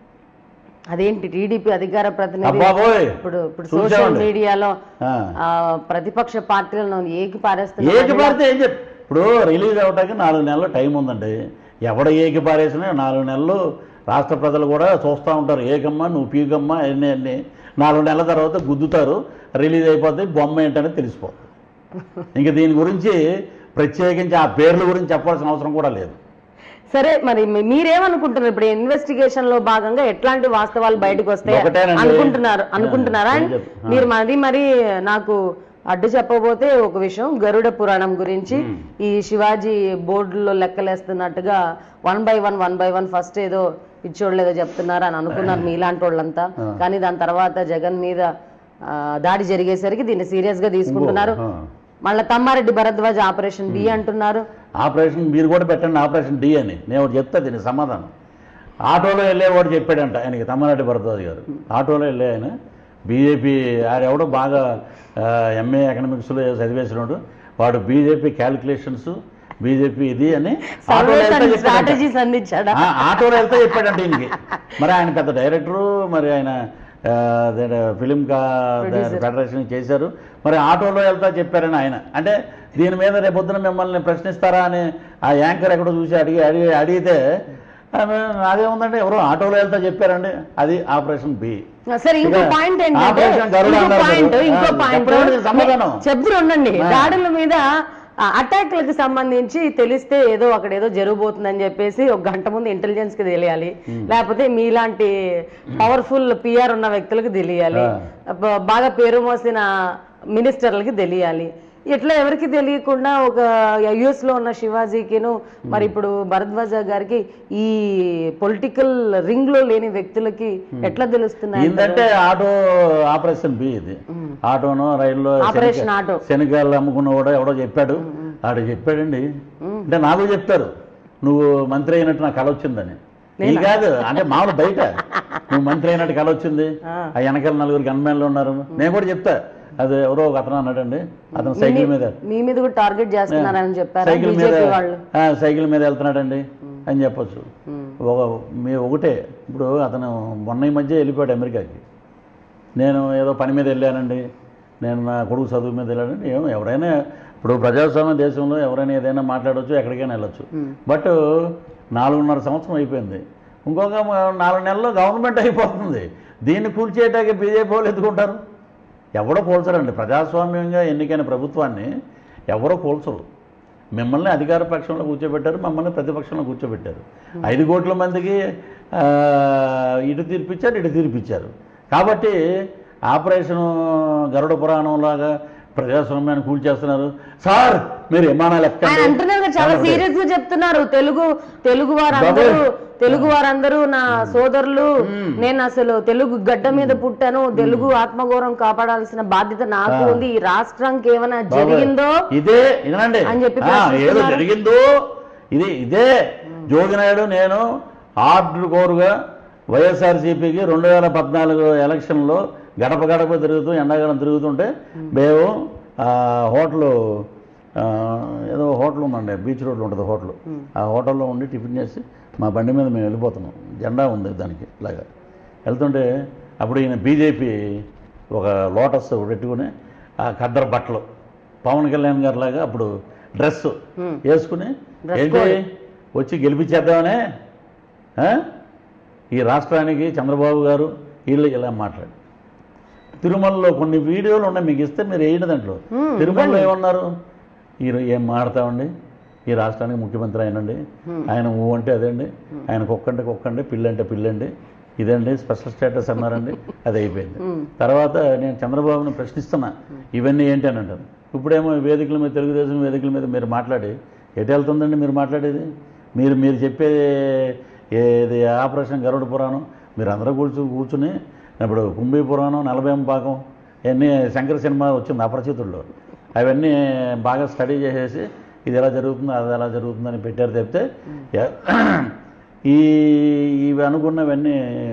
అదేంటి టీడీపీ అధికార ప్రతినిధి అబ్బాబోయ్ ఇప్పుడు ఇప్పుడు సోషల్ చూసామండి. మీడియాలో ఆ. ఆ, ప్రతిపక్ష పార్టీలను ఏకి ఏకి పారేస్తున్నారు పారితే ఏం చెప్ ఇప్పుడు రిలీజ్ అవ్వటానికి నాలుగు నెలలు టైం ఉందండి ఎవడ ఏకి పారేసినా నాలుగు నెలలు రాష్ట్ర ప్రజలు కూడా చూస్తూ ఉంటారు ఏకమ్మ నువ్వు పీకమ్మ అన్నీ అన్నీ నాలుగు నెలల తర్వాత గుద్దుతారు రిలీజ్ అయిపోతే బొమ్మ ఏంటనే తెలిసిపోతుంది ఇంక దీని గురించి ప్రత్యేకించి ఆ పేర్ల గురించి చెప్పాల్సిన అవసరం కూడా లేదు సరే మరి మీ- మీరేమనుకుంటున్నారు ఇప్పుడు ఇన్వెస్టిగేషన్ లో భాగంగా ఎట్లాంటి వాస్తవాలు బయటకు వస్తాయి ఒకటేనండి. అనుకుంటున్నారు అనుకుంటున్నారా ఏం చెప్పు. ఆ. మీరు మరి మరి నాకు అడ్డు చెప్పబోతే ఒక విషయం గరుడ పురాణం గురించి ఈ శివాజీ బోర్డులో లెక్కలేస్తున్నట్టుగా one by one one by one first ఏదో పిచ్చోళ్ళు ఏదో చెప్తున్నారు అని అనుకున్నారు మీలాంటి వాళ్ళంతా కానీ దాని తర్వాత జగన్ మీద ఆ, దాడి జరిగేసరికి దీన్ని సీరియస్ గా తీసుకుంటున్నారు ఆ. మళ్ళా తమ్మారెడ్డి భరద్వాజ్ ఆపరేషన్ బి అంటున్నారు ఆపరేషన్ మీరు కూడా పెట్టండి ఆపరేషన్ డి అని నేను ఒకటి చెప్తా దీనికి సమాధానం ఆటోలో వెళ్ళేవాడు చెప్పాడంట ఆయనకి తమ్మనాటి భరద్వాజ్ గారు ఆటోలో వెళ్ళే ఆయన బీజేపీ ఆడెవడో బాగా ఎంఏ ఎకనామిక్స్లో చదివేసినాడు వాడు బీజేపీ క్యాలిక్యులేషన్స్ బీజేపీ ఇది అని ఆటోలో వెళ్తే చెప్పాడంట. స్ట్రాటజీస్ అందించాడా ఆ, ఆటోలో వెళ్తే చెప్పాడంట ఈయనకి మరి ఆయన పెద్ద డైరెక్టరు మరి ఆయన ఆ, అదే ఫిలిం కా ఫెడరేషన్ చేశారు మరి ఆటోలో వెళ్తా చెప్పారని ఆయన అంటే దీని మీద రేపొద్దున మిమ్మల్ని ప్రశ్నిస్తారా అని ఆ యాంకర్ ఎక్కడో చూసి అడిగి అడిగి అడిగితే ఆమె, అదేముందండి ఎవరో ఆటోలో వెళ్తా చెప్పారండి అది ఆపరేషన్ బి సరే ఇంకో ఇక పాయింట్ ఏంటంటే ఆపరేషన్ గరుడ ఇంకో అన్నారు పాయింట్ కదా. ఇంకో ఆ, పాయింట్ చెప్పండి సమాధానం. చెప్తూ ఉండండి ఆ. దాడుల మీద అటాక్లకు సంబంధించి తెలిస్తే ఏదో అక్కడ ఏదో జరగబోతుందని చెప్పేసి ఒక గంట ముందు ఇంటెలిజెన్స్ కి తెలియాలి లేకపోతే మీలాంటి పవర్ఫుల్ పిఆర్ ఉన్న వ్యక్తులకు తెలియాలి బ- బాగా పేరు మోసిన మినిస్టర్లకి తెలియాలి ఇట్లా ఎవరికి తెలియకుండా ఒక యుఎస్ లో ఉన్న శివాజీకిను మరి ఇప్పుడు భరద్వాజ గారికి ఈ పొలిటికల్ రింగ్ లో లేని వ్యక్తులకి ఎట్లా తెలుస్తున్నాయి ఏంటంటే ఆటో ఆపరేషన్ బి ఇది ఆటోనో రైల్లో ఆపరేషన్ ఆటో. శనగలు అమ్ముకున్న కూడా ఎవడో చెప్పాడు ఆడు చెప్పాడండి అంటే నాకు చెప్తారు నువ్వు మంత్రి అయినట్టు నాకు కల వచ్చిందని నీ కాదు అంటే మామూలు బయట నువ్వు మంత్రి అయినట్టు కల వచ్చింది ఆ వెనకాల నలుగురు గన్మెన్లు ఉన్నారు నేను కూడా చెప్తా అది ఎవరో ఒక అతను అన్నాడండి అతను సైకిల్ మీద మీ మీద కూడా టార్గెట్ చేస్తున్నారని చెప్పారు సైకిల్ మీద బీజేపీ వాళ్ళు ఆ, సైకిల్ మీద వెళ్తున్నాడండి అని చెప్పొచ్చు ఒక మీ ఒకటే ఇప్పుడు అతను మొన్న ఈ మధ్య వెళ్ళిపోయాడు అమెరికాకి నేను ఏదో పని మీద వెళ్ళానండి నేను నా కొడుకు చదువు మీద వెళ్ళానండి ఏమో ఎవరైనా ఇప్పుడు ప్రజాస్వామ్య దేశంలో ఎవరైనా ఏదైనా మాట్లాడవచ్చు ఎక్కడికైనా వెళ్ళొచ్చు బట్ నాలుగున్నర సంవత్సరం అయిపోయింది ఇంకొక మ- నాలుగు నెలల్లో గవర్నమెంట్ అయిపోతుంది దీన్ని కూల్చేయటానికి బీజేపీ వాళ్ళు ఎత్తుకుంటారు ఎవడో కూల్చరండి ప్రజాస్వామ్యంగా ఎన్నికైన ప్రభుత్వాన్ని ఎవరో కూల్చరు మిమ్మల్ని అధికార పక్షంలో కూర్చోబెట్టారు మమ్మల్ని ప్రతిపక్షంలో కూర్చోబెట్టారు ఐదు కోట్ల మందికి ఆ, ఇటు తీర్పిచ్చారు ఇటు తీర్పిచ్చారు కాబట్టి ఆపరేషన్ గరుడ పురాణం లాగా ప్రజాస్వామ్యాన్ని కూల్చేస్తున్నారు సార్ మీరు విమానాలు ఆయన ఎక్కండి అంటున్నారు కదా, చాలా కాబట్టి సీరియస్ గా చెప్తున్నారు తెలుగు తెలుగు వారందరూ తెలుగు వారందరూ నా సోదరులు నేను అసలు తెలుగు గడ్డ మీద పుట్టాను తెలుగు ఆత్మగౌరవం కాపాడాల్సిన బాధ్యత నాకు ఉంది ఈ రాష్ట్రానికి ఏమైనా జరిగిందో ఇదే ఇదండి అని చెప్పి ఆ, ఏదో ప్రశ్నిస్తున్నారు. జరిగిందో ఇది ఇదే జోగినాయుడు నేను ఆర్డర్ కోరుగా వైఎస్ఆర్సీపీకి రెండు వేల పద్నాలుగు ఎలక్షన్లో గడప గడప తిరుగుతూ ఎండాకాలం తిరుగుతుంటే మేము ఆ, హోటల్ ఆ, ఏదో హోటల్ ఉందండి బీచ్ రోడ్లో ఉంటుంది హోటల్ ఆ హోటల్లో ఉండి టిఫిన్ చేసి మా బండి మీద మేము వెళ్ళిపోతున్నాం జెండా ఉంది దానికి ఇలాగా వెళ్తుంటే అప్పుడు ఈయన బీజేపీ ఒక లోటస్ పెట్టుకుని ఆ ఖద్దరు బట్టలు పవన్ కళ్యాణ్ గారి లాగా అప్పుడు డ్రెస్ వేసుకుని Dress ఏంటి code. వచ్చి గెలిపించేద్దామనే ఆ? ఈ రాష్ట్రానికి చంద్రబాబు గారు వీళ్ళు ఇలా మాట్లాడు తిరుమలలో కొన్ని వీడియోలు ఉన్నాయి మీకు ఇస్తే మీరు వేయండి దాంట్లో తిరుమలలో ఏమన్నారు ఈ ఏం మాడతామండి ఈ రాష్ట్రానికి ముఖ్యమంత్రి ఆయనండి ఆయన ఊ అంటే అదండి ఆయన కుక్కంటే కుక్కండి పిల్లి అంటే పిల్లండి ఇదండి స్పెషల్ స్టేటస్ అన్నారండి అది అయిపోయింది తర్వాత నేను చంద్రబాబుని ప్రశ్నిస్తున్నా ఇవన్నీ ఏంటి అని అంటాను ఇప్పుడేమో వేదికల మీద తెలుగుదేశం వేదికల మీద మీరు మాట్లాడి ఎటు వెళ్తుందండి మీరు మాట్లాడేది మీరు మీరు చెప్పే ఏది ఆపరేషన్ గరుడ పురాణం మీరు అందరూ కూర్చు కూర్చుని ఇప్పుడు కుంభీ పురాణం నలభై పాకం ఇవన్నీ శంకర సినిమా వచ్చింది అపరిచితుల్లో అవన్నీ బాగా స్టడీ చేసేసి ఇది ఎలా జరుగుతుంది అది ఎలా జరుగుతుందని పెట్టారు చెప్తే ఎ- ఈ ఇవి అనుకున్నవన్నీ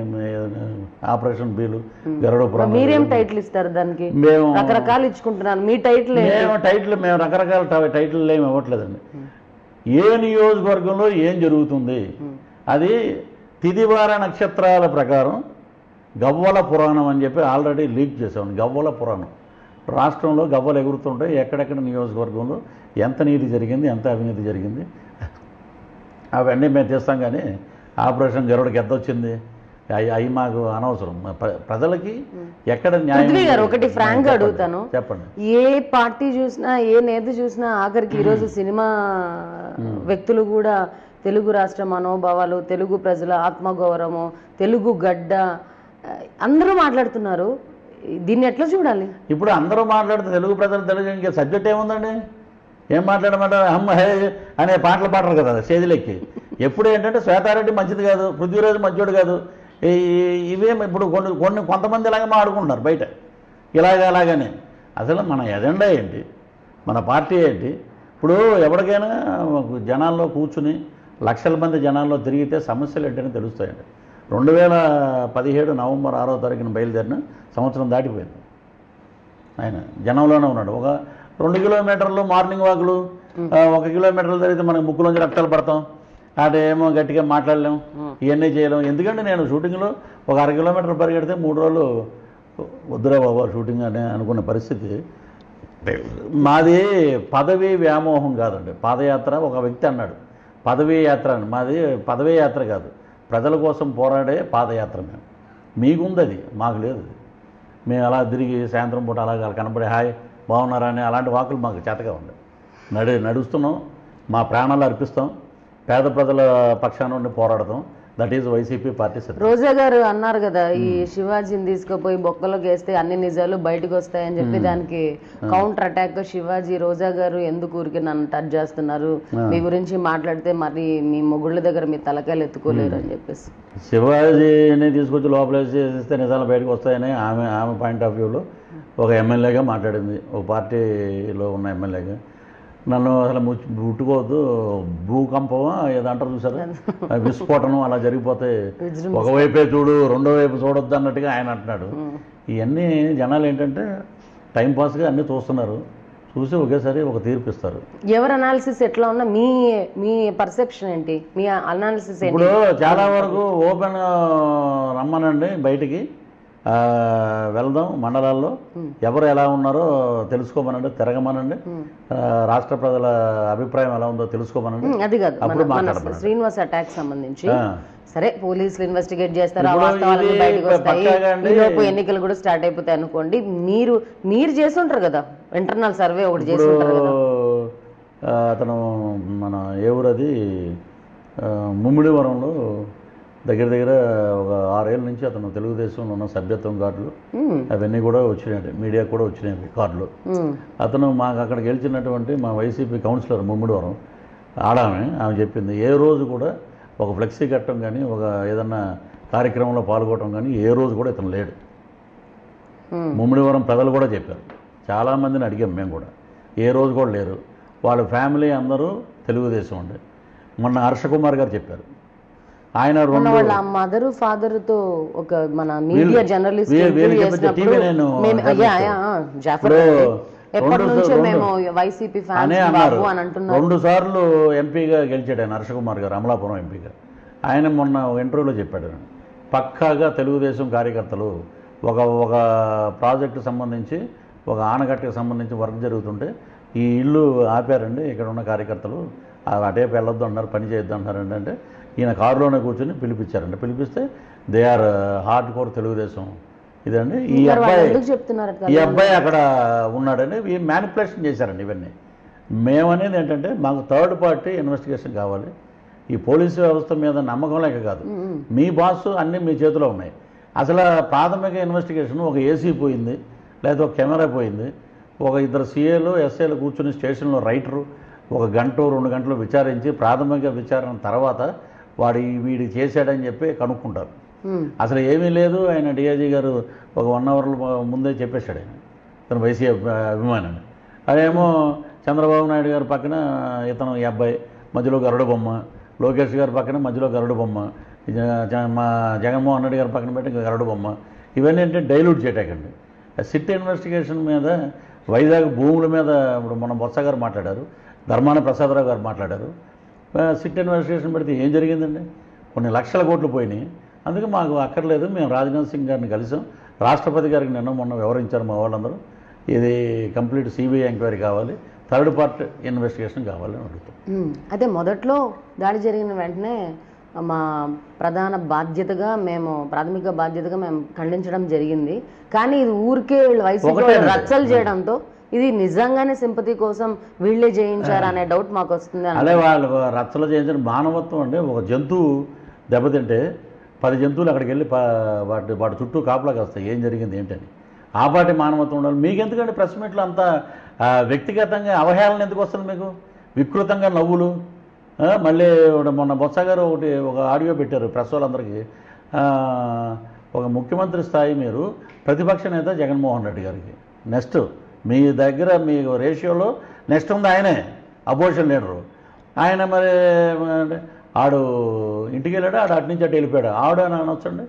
ఆపరేషన్ బీలు గరుడ పురాణం మీరేం టైటిల్ ఇస్తారు దానికి మేము రకరకాలు ఇచ్చుకుంటున్నారు మీ టైటిల్ ఏంటి? మేము టైటిల్ మేము రకరకాల టై- టైటిల్ ఏమి ఇవ్వట్లేదండి ఏ నియోజకవర్గంలో ఏం జరుగుతుంది అది తిదివార నక్షత్రాల ప్రకారం గవ్వల పురాణం అని చెప్పి ఆల్రెడీ లీక్ చేసాం గవ్వల పురాణం రాష్ట్రంలో గవ్వలు ఎగురుతుంటాయి ఎక్కడెక్కడ నియోజకవర్గంలో ఎంత నీతి జరిగింది ఎంత అవినీతి జరిగింది అవన్నీ మేము తీస్తాం కానీ ఆపరేషన్ గరుడికి ఎంత వచ్చింది అవి అవి మాకు అనవసరం ప్ర- ప్రజలకి ఎక్కడ న్యాయం పృథ్వీ గారు ఉంది? ఒకటి ఫ్రాంక్ గా చెప్పండి. అడుగుతాను చెప్పండి ఏ పార్టీ చూసినా ఏ నేత చూసినా ఆఖరికి ఈరోజు సినిమా వ్యక్తులు కూడా తెలుగు రాష్ట్ర మనోభావాలు తెలుగు ప్రజల ఆత్మగౌరవం తెలుగు గడ్డ ఆ, అందరూ మాట్లాడుతున్నారు దీన్ని ఎట్లా చూడాలి ఇప్పుడు అందరూ మాట్లాడితే తెలుగు ప్రజలు తెలుగు ఇంకే సబ్జెక్ట్ ఏముందండి ఏం మాట్లాడమంటారు అమ్మ హే అనే పాటలు పాడరు కదా స్టేజ్లెక్కి ఎప్పుడు ఏంటంటే శ్వేతారెడ్డి మంచిది కాదు పృథ్వీరాజు మంచోడు కాదు ఈ- ఇవేం ఇప్పుడు కొన్ని కొన్ని కొంతమంది ఇలాగే మాడుకుంటున్నారు బయట ఇలాగ అలాగని అసలు మన ఎజెండా ఏంటి మన పార్టీ ఏంటి ఇప్పుడు ఎవరికైనా జనాల్లో కూర్చుని లక్షల మంది జనాల్లో తిరిగితే సమస్యలు ఏంటని తెలుస్తాయండి రెండు వేల పదిహేడు నవంబర్ ఆరో తారీఖున బయలుదేరిన సంవత్సరం దాటిపోయింది ఆయన జనంలోనే ఉన్నాడు ఒక రెండు కిలోమీటర్లు మార్నింగ్ వాకులు ఆ, ఒక కిలోమీటర్లు జరిగితే మనకి ముక్కులోంచి రక్తాలు పడతాం అటేమో గట్టిగా మాట్లాడలేం ఇవన్నీ చేయలేం ఎందుకంటే నేను షూటింగ్లో ఒక అర కిలోమీటర్ పరిగెడితే మూడు రోజులు వద్దురా బాబా షూటింగ్ అని అనుకున్న పరిస్థితి మాది పదవి వ్యామోహం కాదండి పాదయాత్ర ఒక వ్యక్తి అన్నాడు పదవీ యాత్ర అని మాది పదవీ యాత్ర కాదు ప్రజల కోసం పోరాడే పాదయాత్ర మేము మీకుంది అది మాకు లేదు అది మేము అలా తిరిగి సాయంత్రం పూట అలా కనపడి హాయ్ బాగున్నారా అని అలాంటి వాకులు మాకు చేతగా ఉంది నడి నడుస్తున్నాం మా ప్రాణాలు అర్పిస్తాం పేద ప్రజల పక్షాన ఉండి పోరాడతాం దట్ ఈజ్ వైసీపీ పార్టీ సత్యం రోజా గారు అన్నారు కదా ఈ శివాజీని తీసుకుపోయి బొక్కలోకి వేస్తే అన్ని నిజాలు బయటకు వస్తాయని చెప్పి దానికి కౌంటర్ అటాక్ శివాజీ రోజా గారు ఎందుకు ఊరికి నన్ను టచ్ చేస్తున్నారు మీ గురించి మాట్లాడితే మరి మీ మొగుళ్ళ దగ్గర మీ తలకాయలు ఎత్తుకోలేరు అని చెప్పేసి శివాజీని తీసుకొచ్చి లోపలేసి చేస్తే నిజాలు బయటకు వస్తాయని ఆమె ఆమె పాయింట్ ఆఫ్ వ్యూలో ఒక ఎమ్మెల్యేగా మాట్లాడింది ఒక పార్టీలో ఉన్న ఎమ్మెల్యేగా నన్ను అసలు ముచ్చు- ముట్టుకోవద్దు భూకంపం ఏదో అంటారు చూసారు విస్ఫోటనం అలా జరిగిపోతే విజృంభ- ఒకవైపే చూడు రెండో వైపు చూడొద్దు అన్నట్టుగా ఆయన అంటున్నాడు ఇవన్నీ జనాలు ఏంటంటే టైంపాస్గా అన్నీ చూస్తున్నారు చూసి ఒకేసారి ఒక తీర్పు ఇస్తారు ఎవరి అనాలిసిస్ ఎట్లా ఉన్నా మీ మీ పర్సెప్షన్ ఏంటి మీ అనాలిసిస్ ఏంటి ఇప్పుడు చాలా వరకు ఓపెన్ రమ్మనండి బయటికి ఆ, వెళ్దాం మండలాల్లో ఎవరు ఎలా ఉన్నారో తెలుసుకోమనండి తిరగమనండి ఆ, రాష్ట్ర ప్రజల అభిప్రాయం ఎలా ఉందో తెలుసుకోమనండి ఉమ్, అది కాదు అప్పుడు మన- మన మాట్లాడమనండి. శ్రీనివాస్ అటాక్ సంబంధించి ఆ. సరే పోలీసులు ఇన్వెస్టిగేట్ చేస్తారు ఆ ఇప్పుడు వాస్తవాలన్నీ ఇది బయటకు వస్తాయి పక్కాగా అండి- ఈ లోపు ఎన్నికలు కూడా స్టార్ట్ అయిపోతాయి అనుకోండి మీరు మీరు చేసి ఉంటారు కదా ఇంటర్నల్ సర్వే ఒకటి చేసి ఇప్పుడు ఉంటారు కదా ఆ, అతను మన ఏ ఊరు అది ఆ, ముమ్మిడివరంలో దగ్గర దగ్గర ఒక ఆరేళ్ళ నుంచి అతను తెలుగుదేశంలో ఉన్న సభ్యత్వం కార్డులు ఉమ్, అవన్నీ కూడా వచ్చినాయి మీడియా కూడా వచ్చినాయి కార్డులు ఉమ్, అతను మాకు అక్కడ గెలిచినటువంటి మా వైసీపీ కౌన్సిలర్ ముమ్మిడివరం ఆడామె ఆమె చెప్పింది ఏ రోజు కూడా ఒక ఫ్లెక్సీ కట్టడం కానీ ఒక ఏదన్నా కార్యక్రమంలో పాల్గొనడం కానీ ఏ రోజు కూడా ఇతను లేడు ఉమ్, ముమ్మిడివరం ప్రజలు కూడా చెప్పారు చాలామందిని అడిగాం మేము కూడా ఏ రోజు కూడా లేరు వాళ్ళ ఫ్యామిలీ అందరూ తెలుగుదేశం ఉండే మొన్న హర్షకుమార్ గారు చెప్పారు ఆయన మొన్న రెండు వాళ్ళ మదర్ ఫాదర్ తో ఒక మన మీడియా వీళ్ళు- జర్నలిస్ట్ వీ- ఇంటర్వ్యూ వీళ్ళకి చెప్పిన చేసినప్పుడు టీవీ నేను మేము journalist. యా, యా, ఆ, జాఫర్ ఇప్పుడు అండి. ఎప్పటి రెండు- నుంచో రెండు- మేము వైసీపీ అనే ఫ్యాన్స్ అన్నారు బాబు అని అంటున్నారు రెండు సార్లు ఎంపీగా గెలిచాడు ఆయన హర్షకుమార్ గారు అమలాపురం ఎంపీగా ఆయన మొన్న ఒక ఇంటర్వ్యూలో చెప్పాడు పక్కాగా తెలుగుదేశం కార్యకర్తలు ఒక ఒక ప్రాజెక్టు సంబంధించి ఒక ఆనకట్టకు సంబంధించి వర్క్ జరుగుతుంటే ఈ ఇల్లు ఆపారండి ఇక్కడ ఉన్న కార్యకర్తలు ఆ అటే వెళ్ళొద్దు అన్నారు పని చేయొద్దు అన్నారండి అంటే ఈయన కారులోనే కూర్చొని పిలిపించారండి పిలిపిస్తే they are hard core Telugu Desam ఇదండి ఈ మరి వాళ్ళు అబ్బాయి ఎందుకు చెప్తున్నారు అట్లా? ఈ అబ్బాయి అక్కడ ఉన్నాడని ఈ మ్యానిపులేషన్ చేశారండి ఇవన్నీ మేమనేది ఏంటంటే మాకు థర్డ్ పార్టీ ఇన్వెస్టిగేషన్ కావాలి ఈ పోలీసు వ్యవస్థ మీద నమ్మకం లేక కాదు ఉమ్, మీ బాస్ అన్నీ మీ చేతిలో ఉన్నాయి అసలు ప్రాథమిక ఇన్వెస్టిగేషన్ ఒక ఏసీ పోయింది లేదా ఒక కెమెరా పోయింది ఒక ఇద్దరు సీఏలు ఎస్ఏలు కూర్చుని స్టేషన్లో రైటరు ఒక గంట రెండు గంటలు విచారించి ప్రాథమిక విచారణ తర్వాత వాడు ఈ వీడి చేశాడని చెప్పి కనుక్కుంటారు ఉమ్, అసలు ఏమీ లేదు ఆయన డిఐజీ గారు ఒక వన్ అవర్ ముందే చెప్పేశాడు ఆయన ఇతను వైసీ అభిమాని అదేమో చంద్రబాబు నాయుడు గారి పక్కన ఇతను ఈ అబ్బాయి మధ్యలో గరుడ బొమ్మ లోకేష్ గారి పక్కన మధ్యలో గరుడ బొమ్మ జ- జ- మా జగన్మోహన్ రెడ్డి గారి పక్కన పెట్టి గరుడ బొమ్మ ఇవన్నీ అంటే డైల్యూట్ చేయటాకండి సిట్ ఇన్వెస్టిగేషన్ మీద వైజాగ్ భూముల మీద ఇప్పుడు మన బొత్స గారు మాట్లాడారు ధర్మాన ప్రసాదరావు గారు మాట్లాడారు ఆ, సిట్ ఇన్వెస్టిగేషన్ పెడితే ఏం జరిగిందండి కొన్ని లక్షల కోట్లు పోయినాయి అందుకే మాకు అక్కర్లేదు మేము రాజ్నాథ్ సింగ్ గారిని కలిసాం రాష్ట్రపతి గారికి నిన్న మొన్న వివరించారు మా వాళ్ళందరూ ఇది కంప్లీట్ సిబిఐ ఎంక్వైరీ కావాలి థర్డ్ పార్ట్ ఇన్వెస్టిగేషన్ కావాలి అని అడుగుతాం ఉమ్. అయితే మొదట్లో దాడి జరిగిన వెంటనే మా ప్రధాన బాధ్యతగా మేము ప్రాథమిక బాధ్యతగా మేము ఖండించడం జరిగింది కానీ ఇది ఊరికే వీళ్ళు వైసీపీ ఒకటే వాళ్ళు అండి. రచ్చలు చేయడంతో ఇది నిజంగానే సింపతి కోసం వీళ్ళే చేయించారు అనే డౌట్ మాకు వస్తుంది అని అదే వాళ్ళు రచ్చలు చేయించిన మానవత్వం అంటే ఒక జంతువు దెబ్బతింటే పది జంతువులు అక్కడికి వెళ్ళి పా- వాటి వాటి చుట్టూ కాపలాకి వస్తాయి ఏం జరిగింది ఏంటని ఆ పాటి మానవత్వం ఉండాలి మీకు ఎందుకంటే ప్రెస్ మీట్లో అంత ఆ, వ్యక్తిగతంగా అవహేళన ఎందుకు వస్తుంది మీకు వికృతంగా నవ్వులు ఆ, మళ్ళీ ఒకటి మొన్న బొత్స గారు ఒకటి ఒక ఆడియో పెట్టారు ప్రెస్ వాళ్ళందరికీ ఆ, ఒక ముఖ్యమంత్రి స్థాయి మీరు ప్రతిపక్ష నేత జగన్మోహన్ రెడ్డి గారికి నెక్స్ట్ మీ దగ్గర మీ రేషియోలో నెక్స్ట్ ఉంది ఆయనే అపోజిషన్ లీడరు ఆయన మరి అంటే ఆడు ఇంటికి వెళ్ళాడు ఆడు అటు నుంచి అటు వెళ్ళిపోయాడు ఆవిడ అని అనొచ్చండి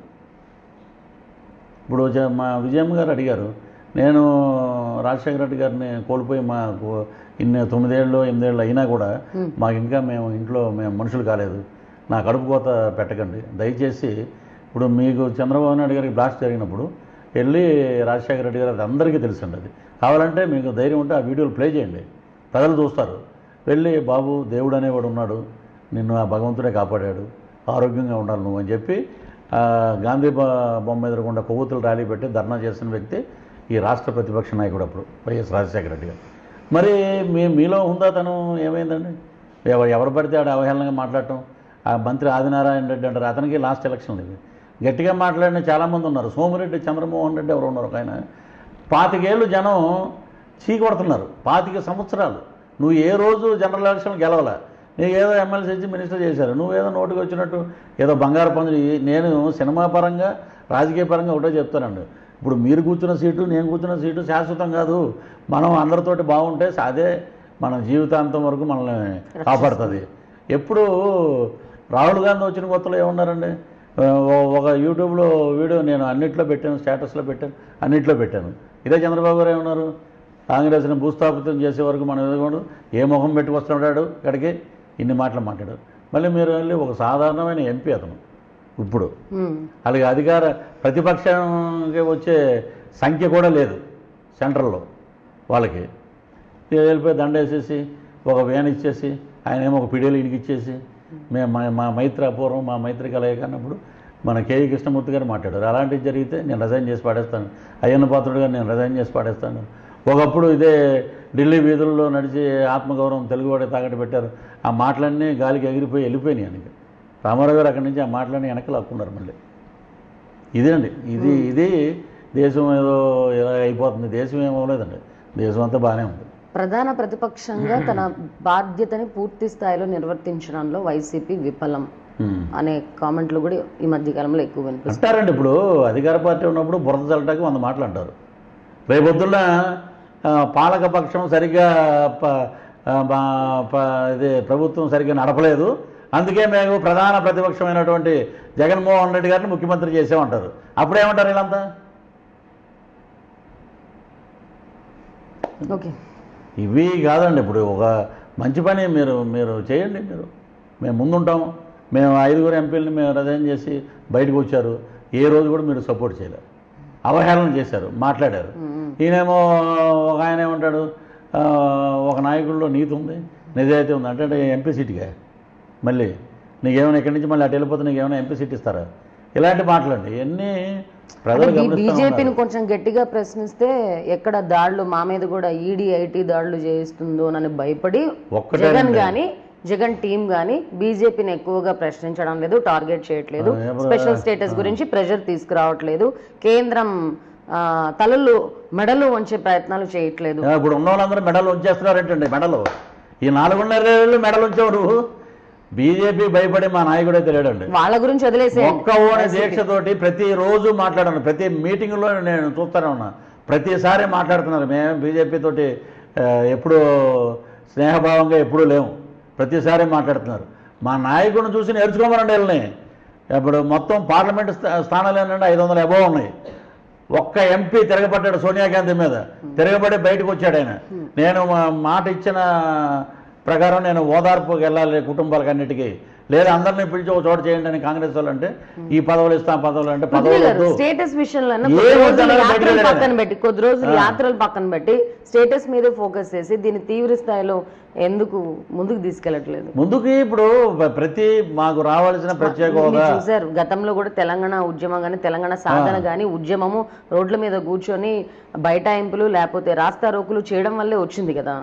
ఇప్పుడు జ- మా విజయమ్మ గారు అడిగారు నేను రాజశేఖర రెడ్డి గారిని కోల్పోయి మాకు ఇన్ని తొమ్మిదేళ్ళు ఎనిమిదేళ్ళు అయినా కూడా మాకు ఇంకా మేము ఇంట్లో మేము మనుషులు కాలేదు నా కడుపు కోత పెట్టకండి దయచేసి ఇప్పుడు మీకు చంద్రబాబు నాయుడు గారికి బ్లాస్ట్ జరిగినప్పుడు వెళ్ళి రాజశేఖర రెడ్డి గారు అది అందరికీ తెలుసండి అది కావాలంటే మీకు ధైర్యం ఉంటే ఆ వీడియోలు ప్లే చేయండి ప్రజలు చూస్తారు వెళ్ళి బాబు దేవుడు అనేవాడు ఉన్నాడు నిన్ను ఆ భగవంతుడే కాపాడాడు ఆరోగ్యంగా ఉండాలి నువ్వు అని చెప్పి ఆ, గాంధీ బొ- బొమ్మ ఎదురకుండా కొవ్వొత్తులు ర్యాలీ పెట్టి ధర్నా చేసిన వ్యక్తి ఈ రాష్ట్ర ప్రతిపక్ష నాయకుడు అప్పుడు వైఎస్ రాజశేఖర రెడ్డి గారు మరి మీ మీలో హుందాతనం ఏమైందండి ఎవ- ఎవరు పడితే ఆడ అవహేళనగా మాట్లాడటం ఆ మంత్రి ఆదినారాయణ రెడ్డి అంటారు అతనికి లాస్ట్ ఎలక్షన్లు ఇవి గట్టిగా మాట్లాడిన చాలామంది ఉన్నారు సోమిరెడ్డి చంద్రమోహన్ రెడ్డి ఎవరు ఉన్నారు ఒక ఆయన పాతికేళ్ళు జనం చీకొడుతున్నారు పాతిక సంవత్సరాలు నువ్వు ఏ రోజు జనరల్ ఎలక్షన్ గెలవలే నీకు ఏదో ఎమ్మెల్సీ ఇచ్చి మినిస్టర్ చేశారు నువ్వేదో నోటికి వచ్చినట్టు ఏదో బంగారు పనులు ఈ- నేను సినిమా పరంగా రాజకీయ పరంగా ఒకటే చెప్తానండి ఇప్పుడు మీరు కూర్చున్న సీటు నేను కూర్చున్న సీటు శాశ్వతం కాదు మనం అందరితోటి బాగుంటే అదే మన జీవితాంతం వరకు మనల్ని కాపాడుతుంది ఎప్పుడు రాహుల్ గాంధీ వచ్చిన కొత్తలో ఏమన్నారండి ఆ, ఓ- ఒక యూట్యూబ్లో వీడియో నేను అన్నిట్లో పెట్టాను స్టేటస్లో పెట్టాను అన్నిట్లో పెట్టాను ఇదే చంద్రబాబు గారు ఏమన్నారు కాంగ్రెస్ని భూస్థాపితం చేసే వరకు మనం ఎదుగుడు ఏ ముఖం పెట్టుకొస్తున్నాడు ఇక్కడికి ఇన్ని మాటలు మాట్లాడారు మళ్ళీ మీరు వెళ్ళి ఒక సాధారణమైన ఎంపీ అతను ఇప్పుడు ఉమ్, అలాగే అధికార ప్రతిపక్షంకి వచ్చే సంఖ్య కూడా లేదు సెంట్రల్లో వాళ్ళకి ఇక వెళ్ళిపోయి దండ వేసేసి ఒక వ్యాన్ ఇచ్చేసి ఆయన ఏమో ఒక పిడియలు ఇంటికి ఇచ్చేసి మేము మా మా మైత్రి అపూర్వం మా మైత్రి కలయిక అన్నప్పుడు మన కేఈ కృష్ణమూర్తి గారు మాట్లాడారు అలాంటివి జరిగితే నేను రిజైన్ చేసి పాడేస్తాను అయ్యన్న పాత్రుడు గారు నేను రిజైన్ చేసి పాడేస్తాను ఒకప్పుడు ఇదే ఢిల్లీ వీధుల్లో నడిచి ఆత్మగౌరవం తెలుగువాడే తాకట్టు పెట్టారు ఆ మాటలన్నీ గాలికి ఎగిరిపోయి వెళ్ళిపోయినాయి ఆయనకి రామారావు గారు అక్కడి నుంచి ఆ మాటలన్నీ వెనక్కి లాక్కున్నారు మళ్ళీ ఇదేండి ఇది ఇది దేశం ఏదో ఇలా అయిపోతుంది దేశం ఏమవలేదండి దేశం అంతా బాగానే ఉంది ప్రధాన ప్రతిపక్షంగా తన బాధ్యతని పూర్తి స్థాయిలో నిర్వర్తించడంలో వైసీపీ విఫలం ఉమ్. అనే కామెంట్లు కూడా ఈ మధ్య కాలంలో ఎక్కువ వినిపిస్తాయి అంటారండి ఇప్పుడు అధికార పార్టీ ఉన్నప్పుడు బురద చల్లటానికి వంద మాటలు అంటారు రేపొద్దున్న ఆ, పాలక పక్షం సరిగ్గా ప- ఆ, బా- ప- ఇది ప్రభుత్వం సరిగ్గా నడపలేదు అందుకే మేము ప్రధాన ప్రతిపక్షమైనటువంటి జగన్మోహన్ రెడ్డి గారిని ముఖ్యమంత్రి చేసామంటారు అప్పుడేమంటారు వీళ్ళంతా ఓకే ఇవి కాదండి ఇప్పుడు ఒక మంచి పని మీరు మీరు చేయండి మీరు మేము ముందుంటాం మేము ఐదుగురు ఎంపీలని మేము రిజైన్ చేసి బయటకు వచ్చారు ఏ రోజు కూడా మీరు సపోర్ట్ చేయలేరు అవహేళన చేశారు మాట్లాడారు ఉమ్. ఈయనేమో ఒక ఆయన ఏమంటాడు ఆ, ఒక నాయకుల్లో నీతి ఉంది నిజాయితీ ఉంది అంటే అంటే ఎంపీ సీట్గా మళ్ళీ నీకేమైనా ఇక్కడి నుంచి మళ్ళీ అటు వెళ్ళిపోతే నీకేమైనా ఎంపీ సీట్ ఇస్తారా ఇలాంటి మాటలండి ఇవన్నీ ప్రజలు గమనిస్తూ బీజేపీని ఉన్నారు. కొంచెం గట్టిగా ప్రశ్నిస్తే ఎక్కడ దాడులు మా మీద కూడా ఈడీ ఐటీ దాడులు చేయిస్తుందో అని భయపడి ఒక్కటే జగన్ అండి. గాని జగన్ టీం గాని బీజేపీని ఎక్కువగా ప్రశ్నించడం లేదు టార్గెట్ చేయట్లేదు ఆ, ఎవరు- స్పెషల్ స్టేటస్ గురించి ప్రెషర్ తీసుకురావట్లేదు కేంద్రం ఆ, తలలు మెడలు వంచే ప్రయత్నాలు చేయట్లేదు ఆ, ఇప్పుడు ఉన్న వాళ్ళందరూ మెడలు ఉంచేస్తున్నారేంటండి మెడలు ఈ నాలుగున్నరేళ్ళు మెడలు ఉంచేవారు బీజేపీ భయపడి మా నాయకుడే తెలియడండి వాళ్ళ గురించి వదిలేసే ఒక్క ఓడి దీక్షతోటి ప్రతిరోజు మాట్లాడాను ప్రతి మీటింగ్లో నేను చూస్తూనే ఉన్నా ప్రతిసారి మాట్లాడుతున్నారు మేము బీజేపీ తోటి ఆ, ఎప్పుడూ స్నేహభావంగా ఎప్పుడూ లేము ప్రతిసారి మాట్లాడుతున్నారు మా నాయకుడిని చూసి నేర్చుకోమనండి వీళ్ళని ఇప్పుడు మొత్తం పార్లమెంట్ స్థా- స్థానాలు ఏంటంటే ఐదు వందల అబోవ్ ఉన్నాయి ఒక్క ఎంపీ తిరగబడ్డాడు సోనియా గాంధీ మీద తిరగబడి బయటకు వచ్చాడు ఆయన నేను మా- మాట ఇచ్చిన ప్రకారం నేను ఓదార్పుకి వెళ్ళాలి కుటుంబాలకు అన్నిటికీ లేదా అందరినీ పిలిచి ఒక చోట చేయండి అని కాంగ్రెస్ వాళ్ళు అంటే ఈ పదవులు ఇస్తాం పదవులు అంటే పదవులు వద్దు. స్టేటస్ విషయంలో ఏ కొద్ది రోజులు వద్దన్నా యాత్రలు బయటికి పక్కన వెళ్ళాలి. పెట్టి కొద్ది రోజులు యాత్రలు పక్కన పెట్టి స్టేటస్ మీద ఫోకస్ చేసి దీన్ని తీవ్ర స్థాయిలో ఎందుకు ముందుకు తీసుకెళ్లట్లేదు ముందుకి ఇప్పుడు ప- ప్రతి మాకు రావాల్సిన ప్రత్యేక హోదా మీరు చూశారు గతంలో కూడా తెలంగాణ ఉద్యమం కానీ తెలంగాణ సాధన కానీ ఉద్యమము రోడ్ల మీద కూర్చొని బైఠాయింపులు లేకపోతే రాస్తా రోకులు చేయడం వల్లే వచ్చింది కదా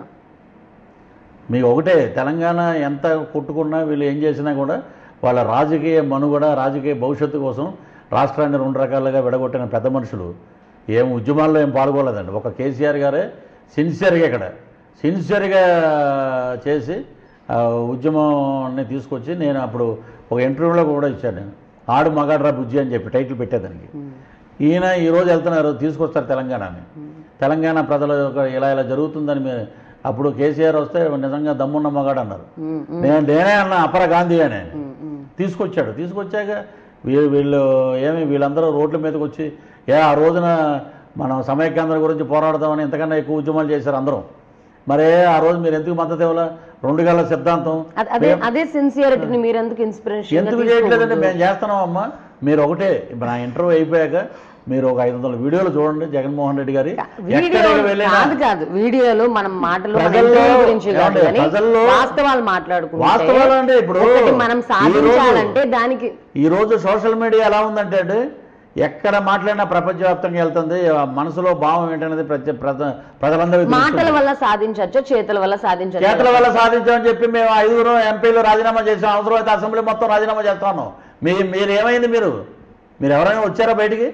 మీకు ఒకటే తెలంగాణ ఎంత కొట్టుకున్నా వీళ్ళు ఏం చేసినా కూడా వాళ్ళ రాజకీయ మనుగడ రాజకీయ భవిష్యత్తు కోసం రాష్ట్రాన్ని రెండు రకాలుగా విడగొట్టిన పెద్ద మనుషులు ఏం ఉద్యమాల్లో ఏం పాల్గొలేదండి ఒక కేసీఆర్ గారే సిన్సియర్గా ఇక్కడ సిన్సియర్గా చేసి ఆ ఉద్యమాన్ని తీసుకొచ్చి నేను అప్పుడు ఒక ఇంటర్వ్యూలో కూడా ఇచ్చాను నేను ఆడు మగాడ్రా బుజ్జి అని చెప్పి టైటిల్ పెట్టేదానికి ఈయన ఈరోజు వెళ్తున్నారు తీసుకొస్తారు తెలంగాణని తెలంగాణ ప్రజల యొక్క ఇలా ఇలా జరుగుతుందని మీరు అప్పుడు కేసీఆర్ వస్తే నిజంగా దమ్మున్న మగాడు అన్నారు ఉమ్, ఉమ్, నేను నేనే అన్న అపర గాంధీ అని ఉమ్, ఉమ్. తీసుకొచ్చాడు తీసుకొచ్చాక వీ- వీళ్ళు ఏమి వీళ్ళందరూ రోడ్ల మీదకి వచ్చి ఏ ఆ రోజున మనం సమైక్యాంధ్ర గురించి పోరాడదామని ఇంతకన్నా ఎక్కువ ఉద్యమాలు చేశారు అందరం మరే ఆ రోజు మీరు ఎందుకు మద్దతు ఇవ్వాల రెండు గల సిద్ధాంతం అద- అదే అదే సిన్సియారిటీని మీరు ఎందుకు ఇన్స్పిరేషన్ ఎందుకు చేయట్లేదండి మేము చేస్తున్నాం అమ్మా మీరు ఒకటే ఇప్పుడు నా ఇంటర్వ్యూ అయిపోయాక మీరు ఒక ఐదు వందల వీడియోలు చూడండి జగన్మోహన్ రెడ్డి గారి వీడియో ఎక్కడికి వెళ్ళినా కాదు కాదు వీడియోలో మనం మాటలు మన ప్రజల్లో- ఇంటర్వ్యూ గురించి కాదు ఏమండి, కానీ ప్రజల్లో- వాస్తవాలు మాట్లాడుకుంటే వాస్తవాలు అంటే ఇప్పుడు ఒకటి మనం ఈ సాధించాలంటే దానికి ఈ రోజు సోషల్ మీడియా ఎలా ఉందంటే అండి ఎక్కడ మాట్లాడినా ప్రపంచవ్యాప్తంగా వెళ్తుంది ఆ మనసులో భావం ఏంటనేది ప్రతి ప్రజ- ప్రజలందరికీ మాటల తెలుస్తుంది. వల్ల సాధించచ్చో చేతుల వల్ల సాధించచ్చు చేతుల వల్ల సాధించామని చెప్పి మేము ఐదుగురు ఎంపీలు రాజీనామా చేసాం అవసరమైతే అసెంబ్లీ మొత్తం రాజీనామా చేస్తాను మీ మీరు ఏమైంది మీరు మీరు ఎవరైనా వచ్చారా బయటికి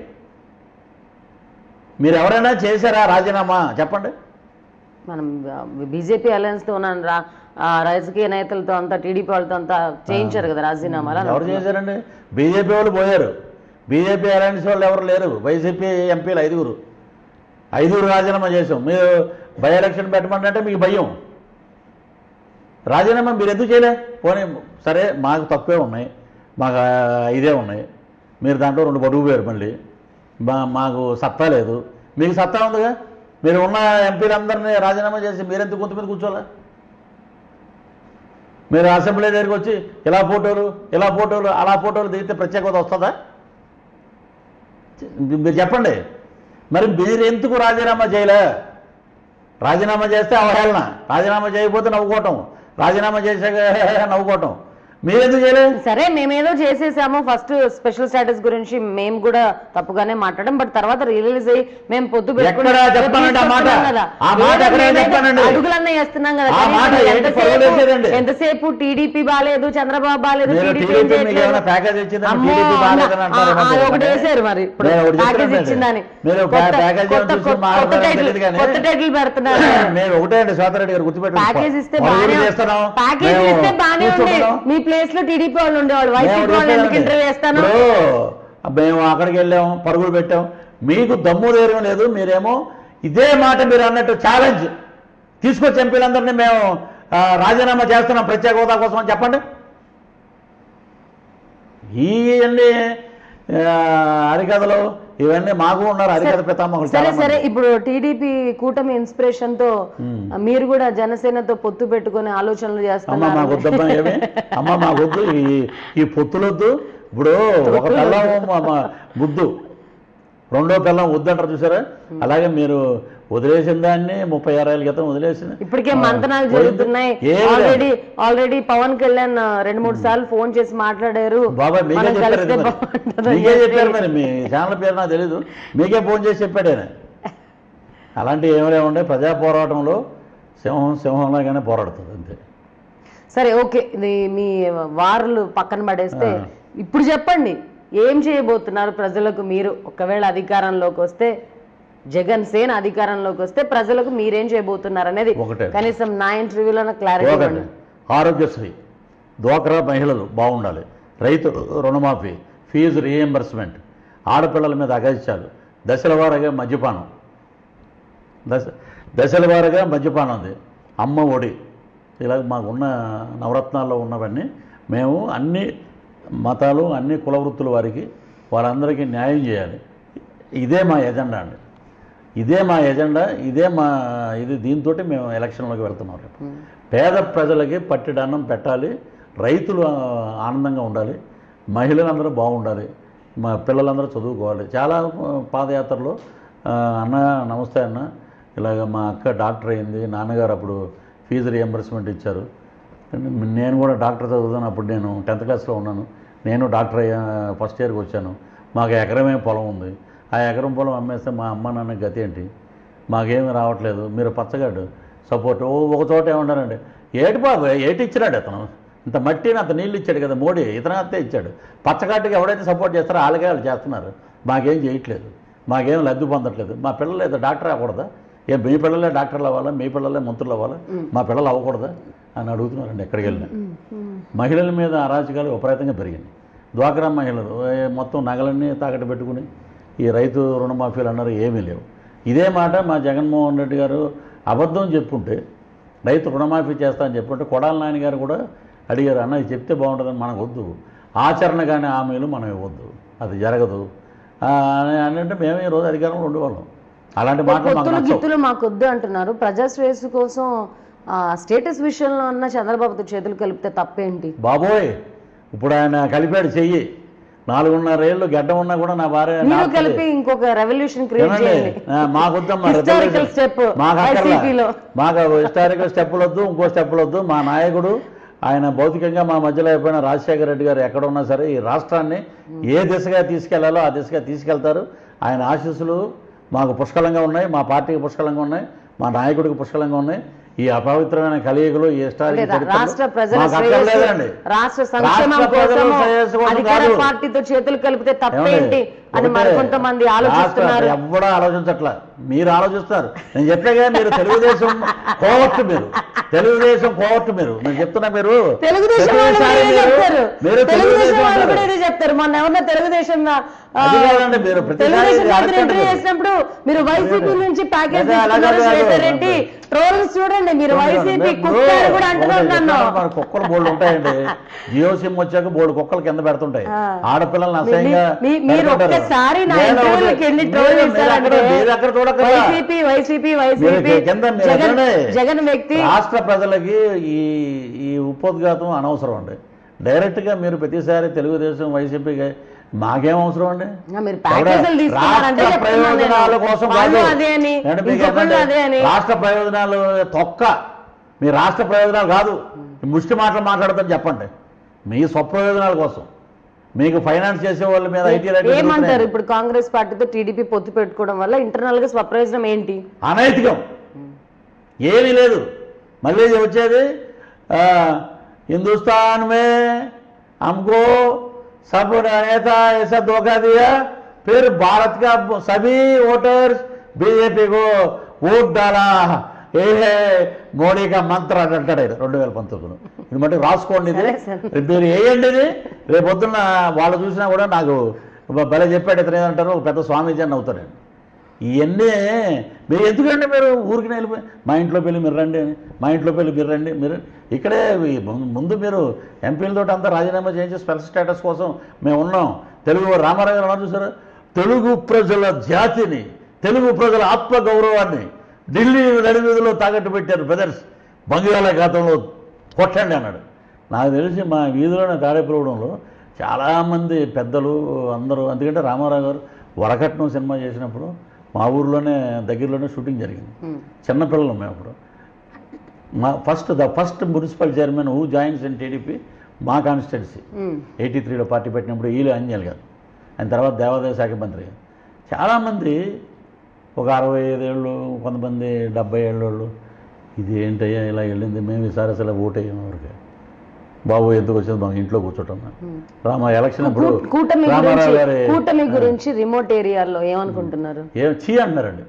మీరు ఎవరైనా చేశారా రాజీనామా చెప్పండి మనం బీజేపీ అలయన్స్ తో ఉన్న రా- ఆ రాజకీయ నేతలతో అంతా టీడీపీ వాళ్ళతో అంతా చేయించారు కదా రాజీనామాలు అని ఎవరు చేశారండి బీజేపీ వాళ్ళు పోయారు బీజేపీ అలయన్స్ వాళ్ళు ఎవరు లేరు వైసీపీ ఎంపీలు ఐదుగురు ఐదుగురు రాజీనామా చేసాం మీరు బై ఎలక్షన్ పెట్టమంటే మీకు భయం రాజీనామా మీరు ఎందుకు చేయలే పోనీ సరే మాకు తక్కువే ఉన్నాయి మాకు ఆ, ఇదే ఉన్నాయి మీరు దాంట్లో రెండు బడుగు పోయారు మళ్ళీ మా మాకు సత్తా లేదు మీకు సత్తా ఉందిగా మీరు ఉన్న ఎంపీలందరినీ రాజీనామా చేసి మీరెందుకు కొంత మీద కూర్చోలే మీరు అసెంబ్లీ దగ్గరికి వచ్చి ఇలా ఫోటోలు ఇలా ఫోటోలు అలా ఫోటోలు దిగితే ప్రత్యేక హోదా వస్తుందా మీరు చెప్పండి మరి మీరు ఎందుకు రాజీనామా చేయలే రాజీనామా చేస్తే అవహేళన రాజీనామా చేయకపోతే నవ్వుకోవటం రాజీనామా చేశాక నవ్వుకోవటం మీరెందుకు చేయలేదు సరే మేమేదో చేసేసాము ఫస్ట్ స్పెషల్ స్టేటస్ గురించి మేము కూడా తప్పుగానే మాట్లాడడం బట్ తర్వాత రియలైజ్ అయ్యి మేము పొద్దు పెట్టుకుని ఎక్కడ చెప్పానండి ఆ మాట? తీసుకొస్తున్నాం కదా. ఆ మాట ఏదో ఎక్కడ మేమేదో చెప్పానండి? అడుగులన్నా వేస్తున్నాం కదా ఆ మాట కనీసం ఏంటి ఎంతసేపు- పగలేసేదండి? ఎంతసేపు టీడీపీ బాగాలేదు చంద్రబాబు బాగాలేదు మీరు టీడీపీ టీడీపీ ఏం మీకు చేయట్లేదు. ఏమైనా ప్యాకేజ్ ఇచ్చిందని అమ్మో, టీడీపీ బాగాలేదని ఆ, అంటారు ఆ, ఒకటి వేశారు మరి ఇప్పుడు నేను ఒకటి ప్యాకేజ్ చెప్తున్నాను ఇచ్చిందని మీరు కొత్త ప్యాకేజ్ కొత్త చూసి కొత్త మాట్లాడారో టైటిల్ తెలియదు కానీ కొత్త టైటిల్ పెడుతున్నారు మేము ఒకటే అండి స్వాతిరెడ్డి గారు గుర్తుపెట్టుకోండి ప్యాకేజ్ ఇస్తే మనం బాగానే ఏం చేస్తున్నాం? ప్యాకేజ్ మేము ఇస్తే బాగానే ఉంది కూర్చుంటున్నాం. మీ ప్లేస్ లో టీడీపీ వాళ్ళు ఉండేవాళ్ళు మేము వైసీపీ వాళ్ళు ఎందుకు చెప్పేదండి. ఇంటర్వ్యూ చేస్తాను ఇప్పుడు మేము అక్కడికి వెళ్ళాం పరుగులు పెట్టాం మీకు దమ్ము ధైర్యం లేదు మీరేమో ఇదే మాట మీరు అన్నట్టు ఛాలెంజ్ తీసుకొచ్చి ఎంపీలందరినీ మేము ఆ, రాజీనామా చేస్తున్నాం ప్రత్యేక హోదా కోసం అని చెప్పండి ఇవన్నీ ఆ, హరికథలు ఇవన్నీ మాకు ఉన్నారు హరికథ పితామహులు సరే చాలా సరే మంది. ఇప్పుడు టీడీపీ కూటమి ఇన్స్పిరేషన్ తో మీరు కూడా జనసేనతో పొత్తు పెట్టుకునే ఆలోచనలు అమ్మ చేస్తున్నారు మాకు వద్దమ్మా ఏమి అమ్మ మాకు వద్దు ఈ ఈ పొత్తులొద్దు ఇప్పుడు ఒక పిల్లం మా- మా ముద్దు రెండో పిల్లం వద్దంటారు చూసారా అలాగే మీరు వదిలేసిన దాన్ని ముప్పై ఆరు ఏళ్ళ క్రితం వదిలేసింది ఇప్పటికే ఆ, మంతనాలు పోయింది. జరుగుతున్నాయి ఏం లేదు. ఆల్రెడీ ఆల్రెడీ పవన్ కళ్యాణ్ ఆ, రెండు మూడు సార్లు ఫోన్ చేసి మాట్లాడారు బాబాయ్ మీకే మనం చెప్పారు కలిస్తే ఇది మరి. బాగుంటుందని మీకే చెప్పి. చెప్పారు మరి మీ ఛానల్ పేరు నాకు తెలీదు మీకే ఫోన్ చేసి చెప్పాడు ఆయన అలాంటివి ఏమి లేవుండే ప్రజా పోరాటంలో సింహం సింహంలాగానే పోరాడుతుంది అంతే సరే ఓకే ఇది మీ వార్లు పక్కన పడేస్తే ఆ. ఇప్పుడు చెప్పండి ఏం చేయబోతున్నారు ప్రజలకు మీరు ఒకవేళ అధికారంలోకి వస్తే జగన్ సేన అధికారంలోకి వస్తే ప్రజలకు మీరేం చేయబోతున్నారు అనేది ఒకటే. కనీసం నా ఇంటర్వ్యూలో క్లారిటీ ఒకటి ఇవ్వండి ఆరోగ్యశ్రీ డ్వాక్రా మహిళలు బాగుండాలి రైతు రుణమాఫీ ఫీజు రీఎంబర్స్మెంట్ ఆడపిల్లల మీద అగత్యాలు దశల వారీగా మద్యపానం దశ దశల వారీగా మద్యపానం ఉంది అమ్మ ఒడి ఇలా మాకున్న నవరత్నాల్లో ఉన్నవన్నీ మేము అన్ని మతాలు అన్ని కుల వృత్తుల వారికి వాళ్ళందరికీ న్యాయం చేయాలి ఇదే మా ఎజెండా అండి ఇదే మా ఎజెండా ఇదే మా ఇది దీంతో మేము ఎలక్షన్లోకి వెళ్తున్నాం రేపు పేద ప్రజలకి పట్టెడన్నం పెట్టాలి రైతులు ఆ, ఆనందంగా ఉండాలి మహిళలందరూ బాగుండాలి మా పిల్లలందరూ చదువుకోవాలి చాలా ఆ, పాదయాత్రలో ఆ, అన్న నమస్తే అన్న ఇలాగ మా అక్క డాక్టర్ అయింది నాన్నగారు అప్పుడు ఫీజు రియంబర్స్మెంట్ ఇచ్చారు నేను కూడా డాక్టర్ చదువుతాను అప్పుడు నేను టెన్త్ క్లాస్లో ఉన్నాను నేను డాక్టర్ అయ్యా ఫస్ట్ ఇయర్కి వచ్చాను మాకు ఎకరమే పొలం ఉంది ఆ ఎకరం పొలం అమ్మేస్తే మా అమ్మ నాన్న గతి ఏంటి మాకేమీ రావట్లేదు మీరు పచ్చగాడు సపోర్ట్ ఓ ఒక చోట ఏమన్నారండి ఏటి బాబు ఏటి ఇచ్చినాడు అతను ఇంత మట్టిని అంత నీళ్ళు ఇచ్చాడు కదా మోడీ ఇతను అంతే ఇచ్చాడు పచ్చకాటికి ఎవడైతే సపోర్ట్ చేస్తారో వాళ్ళకే వాళ్ళు చేస్తున్నారు మాకేం చేయట్లేదు మాకేం లబ్ధి పొందట్లేదు మా పిల్లలు ఏదో డాక్టర్ అవ్వకూడదా ఏ మీ పిల్లలే డాక్టర్లు అవ్వాలా మీ పిల్లలే మంత్రులు అవ్వాలా మా పిల్లలు అవ్వకూడదా అని అడుగుతున్నారండి ఎక్కడికి వెళ్ళినా మహిళల మీద అరాచకాలు విపరీతంగా పెరిగింది డ్వాక్రా మహిళలు ఏ మొత్తం నగలన్నీ తాకట్టు పెట్టుకుని ఈ రైతు రుణమాఫీలు అన్నారు ఏమీ లేవు ఇదే మాట మా జగన్మోహన్ రెడ్డి గారు అబద్ధం చెప్పుంటే రైతు రుణమాఫీ చేస్తా అని చెప్పుంటే కొడాల నాయన గారు కూడా అడిగారు అన్న ఇది చెప్తే బాగుంటుందని మనకు వద్దు ఆచరణ కానీ హామీలు మనం ఇవ్వద్దు అది జరగదు ఆ, అని అని అంటే మేము ఈ రోజు అధికారంలో ఉండేవాళ్ళం అలాంటి మాటలు మాకు పొత్తులు నచ్చవు గిత్తులు మాకు వద్దు అంటున్నారు ప్రజా శ్రేయస్సు కోసం స్టేటస్ విషయంలో అన్న చంద్రబాబుతో చేతులు కలిపితే తప్పేంటి బాబోయ్ ఇప్పుడు ఆయన కలిపాడు చెయ్యి నాలుగున్నర ఏళ్ళు గడ్డ ఉన్నా కూడా నా భార్య మీరు నాపుతుంది. కలిపి ఇంకొక రెవల్యూషన్ క్రియేట్ ఏమండి? చేయండి ఆ, మాకొద్దమ్మా Historical రెవల్యూషన్. step మాకు అక్కర్లా. YCP లో. మాకు హిస్టారికల్ స్టెప్పులు వద్దు ఇంకో స్టెప్పులు వద్దు మా నాయకుడు ఆయన భౌతికంగా మా మధ్యలో అయిపోయిన రాజశేఖర రెడ్డి గారు ఎక్కడ ఉన్నా సరే ఈ రాష్ట్రాన్ని ఏ దిశగా తీసుకెళ్లాలో ఆ దిశగా తీసుకెళ్తారు ఆయన ఆశీస్సులు మాకు పుష్కలంగా ఉన్నాయి మా పార్టీకి పుష్కలంగా ఉన్నాయి మా నాయకుడికి పుష్కలంగా ఉన్నాయి ఈ అపవిత్రమైన కలియుగలు ఈ హిస్టారిక్ లేదా చరిత్రలు రాష్ట్ర ప్రజల మాకు శ్రేయస్సు అక్కర్లేదండి. రాష్ట్ర సంక్షేమం రాష్ట్ర ప్రజల కోసం శ్రేయస్సు కోసం అధికార కాదు. పార్టీతో చేతులు కలిపితే తప్పేంటి ఏమండి? అని ఒకటే, మరికొంతమంది ఆలోచిస్తున్నారు రాష్ట్ర ఎవ్వడూ ఆలోచించట్లా మీరు ఆలోచిస్తారు నేను చెప్పేగా మీరు తెలుగుదేశం కోవర్ట్ మీరు తెలుగుదేశం కోవర్ట్ మీరు నేను చెప్తున్నా మీరు తెలుగుదేశం వాళ్ళు కూడా ప్రతిసారి ఇదే మీరు- చెప్తారు మీరు తెలుగుదేశం తెలుగుదేశం వాళ్ళు అంటారు కూడా ఇదే చెప్తారు మొన్న ఎవరన్నా తెలుగుదేశం ఆ, అది కాదండి, మీరు ప్రతిసారి తెలుగుదేశం ఇది మంత్రి అడగండి ఇంటర్వ్యూ మీరు. చేసినప్పుడు మీరు వైసీపీ లేదు. నుంచి ప్యాకేజ్ లేదు, అలా తీసుకున్నారు కాదు, శ్వేత కాదు. రెడ్డి ట్రోల్స్ చూడండి మీరు వైసీపీ మీరు కుక్కర్ కూడా అంటున్నారు ఒకటే నన్ను చెప్పాను, మన కుక్కలు బోల్డ్ ఉంటాయండి జియో సిమ్ వచ్చాక బోల్డ్ కుక్కలు కింద పెడుతుంటాయి ఆ. ఆడపిల్లల్ని మీ- అసహ్యంగా మీ- మీరు పెడుతుంటారు. ఒక్కసారి నా నేను ఒకటి- ఇంటర్వ్యూకి వెళ్ళి మీరు- ట్రోల్ మీరు చేశారంటే అక్కడ- మీరు అక్కడ చూడక్కర్లా. వైసీపీ వైసీపీ మీరు వైసీపీ కింద మీరు జగన్ ఎక్కడండి? జగన్ వ్యక్తి రాష్ట్ర ప్రజలకి ఈ ఈ ఉపోద్ఘాతం అనవసరం అండి డైరెక్ట్గా మీరు ప్రతిసారి తెలుగుదేశం వైసీపీకి మాకేం అవసరం అండి ఆ, మీరు ప్యాకేజీలు తీసుకున్నారంటే రాష్ట్ర చెప్తున్నాను నేను. ప్రయోజనాల కోసం వాళ్ళు కాదు అదే అని, ఏంటంటే మీకు ఇంకొకళ్ళు ఏంటంటే అదే అని. రాష్ట్ర ప్రయోజనాలు తొక్క మీ రాష్ట్ర ప్రయోజనాలు కాదు ఈ ముష్టి మాటలు మాట్లాడతాను చెప్పండి మీ స్వప్రయోజనాల కోసం మీకు ఫైనాన్స్ చేసే వాళ్ళ మీద ఐటీ రైట్లు ఏమంటారు జరుగుతున్నాయి. ఇప్పుడు కాంగ్రెస్ పార్టీతో టీడీపీ పొత్తు పెట్టుకోవడం వల్ల ఇంటర్నల్ గా స్వప్రయోజనం ఏంటి అనైతికం ఏమీ లేదు మళ్ళీ ఇది వచ్చేది ఆ, హిందుస్థాన్ మే हमको सब नेता ऐसा धोखा दिया फिर भारत का सभी वोटर्स बीजेपी को वोट डाला ఏ హే మోడీ కా మంత్ర అని అంటాడు ఆయన రెండు వేల పంతొమ్మిదిలో ఇది మట్టి రాసుకోండి ఇది సరే, సరే. రేపు మీరు వేయండి ఇది రేపు పొద్దున్న వాళ్ళు చూసినా కూడా నాకు భలే చెప్పాడు ఇతను ఏదంటారు ఒక పెద్ద స్వామీజీ అని అవుతాడు ఇవన్నీ మీరు ఎందుకంటే మీరు ఊరికి వెళ్ళిపోయి మా ఇంట్లో పెళ్ళి మీరు రండి అని మా ఇంట్లో పెళ్ళి మీరు రండి మీరు ఇక్కడే ఈ ముందు- ముందు మీరు ఎంపీలతో అంతా రాజీనామా చేయించి స్పెషల్ స్టేటస్ కోసం మేము ఉన్నాం తెలుగు రామారావు గారు అన్నారు చూసారా తెలుగు ప్రజల జాతిని తెలుగు ప్రజల ఆత్మ గౌరవాన్ని ఢిల్లీ నడివీధిలో తాకట్టు పెట్టారు బ్రదర్స్ బంగాళాఖాతంలో కొట్టండి అన్నాడు నాకు తెలిసి మా వీధిలోనే తాడేపురవడంలో చాలామంది పెద్దలు అందరూ ఎందుకంటే రామారావు గారు వరకట్నం సినిమా చేసినప్పుడు మా ఊర్లోనే దగ్గరలోనే షూటింగ్ జరిగింది ఉమ్. చిన్నపిల్లలు మేము అప్పుడు మా first the first municipal chairman who joins in TDP మా కాన్స్టిట్యున్సీ ఉమ్. ఎయిటీ త్రీలో పార్టీ పెట్టినప్పుడు ఈలు అంజల్ గారు ఆయన తర్వాత దేవాదాయ శాఖ మంత్రి చాలామంది ఒక అరవై ఐదేళ్ళు కొంతమంది డెబ్బై ఏళ్ళోళ్ళు ఇది ఏంటయ్యా ఇలా వెళ్ళింది మేము ఈసారి అసలు ఓటేయం ఎవరికి బాబు ఎందుకు వచ్చేది మా ఇంట్లో కూర్చోటం రామ ఎలక్షన్ అప్పుడు కూ- కూటమి రామారావు గురించి గారి కూటమి గురించి రిమోట్ ఏరియాలో ఏమనుకుంటున్నారు ఏం చీ అంటున్నారండి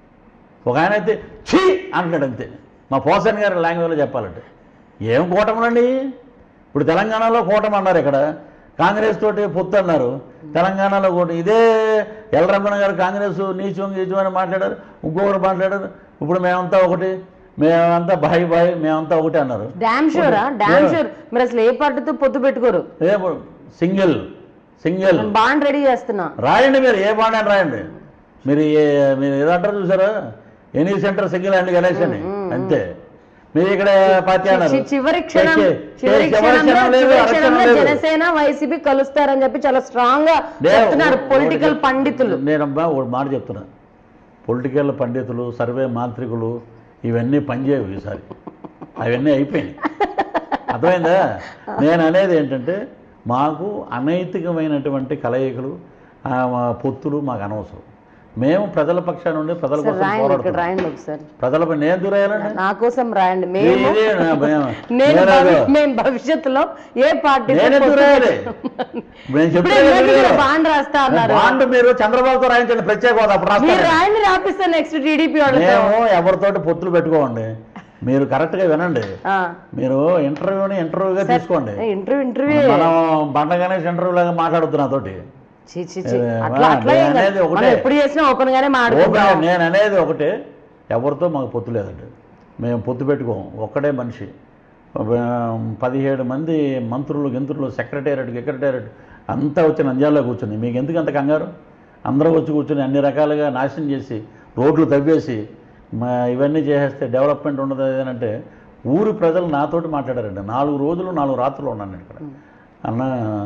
ఒక ఆయన అయితే చీ అంటాడు అంతే మా పోసన్ గారి లాంగ్వేజ్లో చెప్పాలంటే ఏం కూటములండి ఇప్పుడు తెలంగాణలో కూటమి అన్నారు ఇక్కడ కాంగ్రెస్ తోటి పొత్తు అన్నారు తెలంగాణలో కూడా ఇదే ఎల్రమణ గారు కాంగ్రెస్ నీచం గీచం అని మాట్లాడారు ఇంకొకరు మాట్లాడారు ఇప్పుడు మేమంతా ఒకటి మేమంతా బాయ్ బాయ్ మేమంతా ఒకటి అన్నారు డామ్ షూరా డామ్ షూర్ మీరు అసలు ఏ పార్టీతో పొత్తు పెట్టుకోరు ఏ సింగిల్ సింగిల్ బాండ్ రెడీ చేస్తున్నా రాయండి మీరు ఏ బాండ్ అని రాయండి మీరు ఏ మీరు ఏదంటారు చూసారా any centre single hand election అంతే మీరు ఇక్కడ పార్టీ అన్నారు చి- చివరి క్షణం చే- చివరి చే- చివరి క్షణంలో క్షణం లేదు, చివరి అరక్షణం క్షణంలో లేదు. జనసేన వైసీపీ కలుస్తారని చెప్పి చాలా స్ట్రాంగ్ గా నే- చెప్తున్నారు ఓ- పొలిటికల్ ఒకటి పండితులు నేనమ్మా ఒక మాట చెప్తున్నా పొలిటికల్ పండితులు సర్వే మాంత్రికులు ఇవన్నీ పనిచేయవు ఈసారి అవన్నీ అయిపోయినాయి అర్థమైందా నేను అనేది ఏంటంటే మాకు అనైతికమైనటువంటి కలయికలు ఆ, మా పొత్తులు మాకు అనవసరం మేము ప్రజల పక్షాన నుండి ప్రజల సార్ కోసం రాయండి ఇక్కడ పోరాడుతున్నాం రాయండి ఒకసారి ప్రజల పై నేను ఎందుకు రాయాలండి నా కోసం రాయండి మేము ఇదే నా భయం. నేను నేను భవి- అదో. మేము భవిష్యత్తులో ఏ పార్టీ నేను ఎందుకు రాయాలి నేను చెప్తే బాండ్ రాస్తా అన్నారు బాండ్ మీరు చంద్రబాబుతో రాయించండి ప్రత్యేక హోదా అప్పుడు మీరు రాస్తాను రాయండి రాపిస్తా నెక్స్ట్ టీడీపీ వాళ్ళతో మేము ఎవరితోటి పొత్తులు పెట్టుకోండి మీరు కరెక్ట్గా వినండి ఆ. మీరు ఇంటర్వ్యూని ఇంటర్వ్యూగా తీసుకోండి ఇంటర్వ్యూ ఇంటర్వ్యూ మనం బండ గణేష్ ఇంటర్వ్యూ లాగా మాట్లాడుతున్నా తోటి చి చి చి. ఏ, అట్లా ఆ, అట్లా నేను ఏం కాదు. అనేది ఒకటే. మనం ఎప్పుడు చేసినా ఓపెన్ గానే ఓకే మాట్లాడుకుంటాం నేను అనేది ఒకటే ఎవరితో మాకు పొత్తు లేదండి మేము పొత్తు పెట్టుకోం ఒక్కడే మనిషి ఆ, పదిహేడు మంది మంత్రులు గింత్రులు సెక్రటేరియట్ సెక్రటేరియట్ అంతా వచ్చి నంద్యాలలో కూర్చుని మీకు ఎందుకు అంత కంగారు అందరూ వచ్చి కూర్చుని అన్ని రకాలుగా నాశనం చేసి రోడ్లు తవ్వేసి మా ఇవన్నీ చేసేస్తే డెవలప్మెంట్ ఉండదు ఏదంటే ఊరి ప్రజలు నాతోటి మాట్లాడారండి నాలుగు రోజులు నాలుగు రాత్రులు ఉన్నాను నేను ఇక్కడ అన్న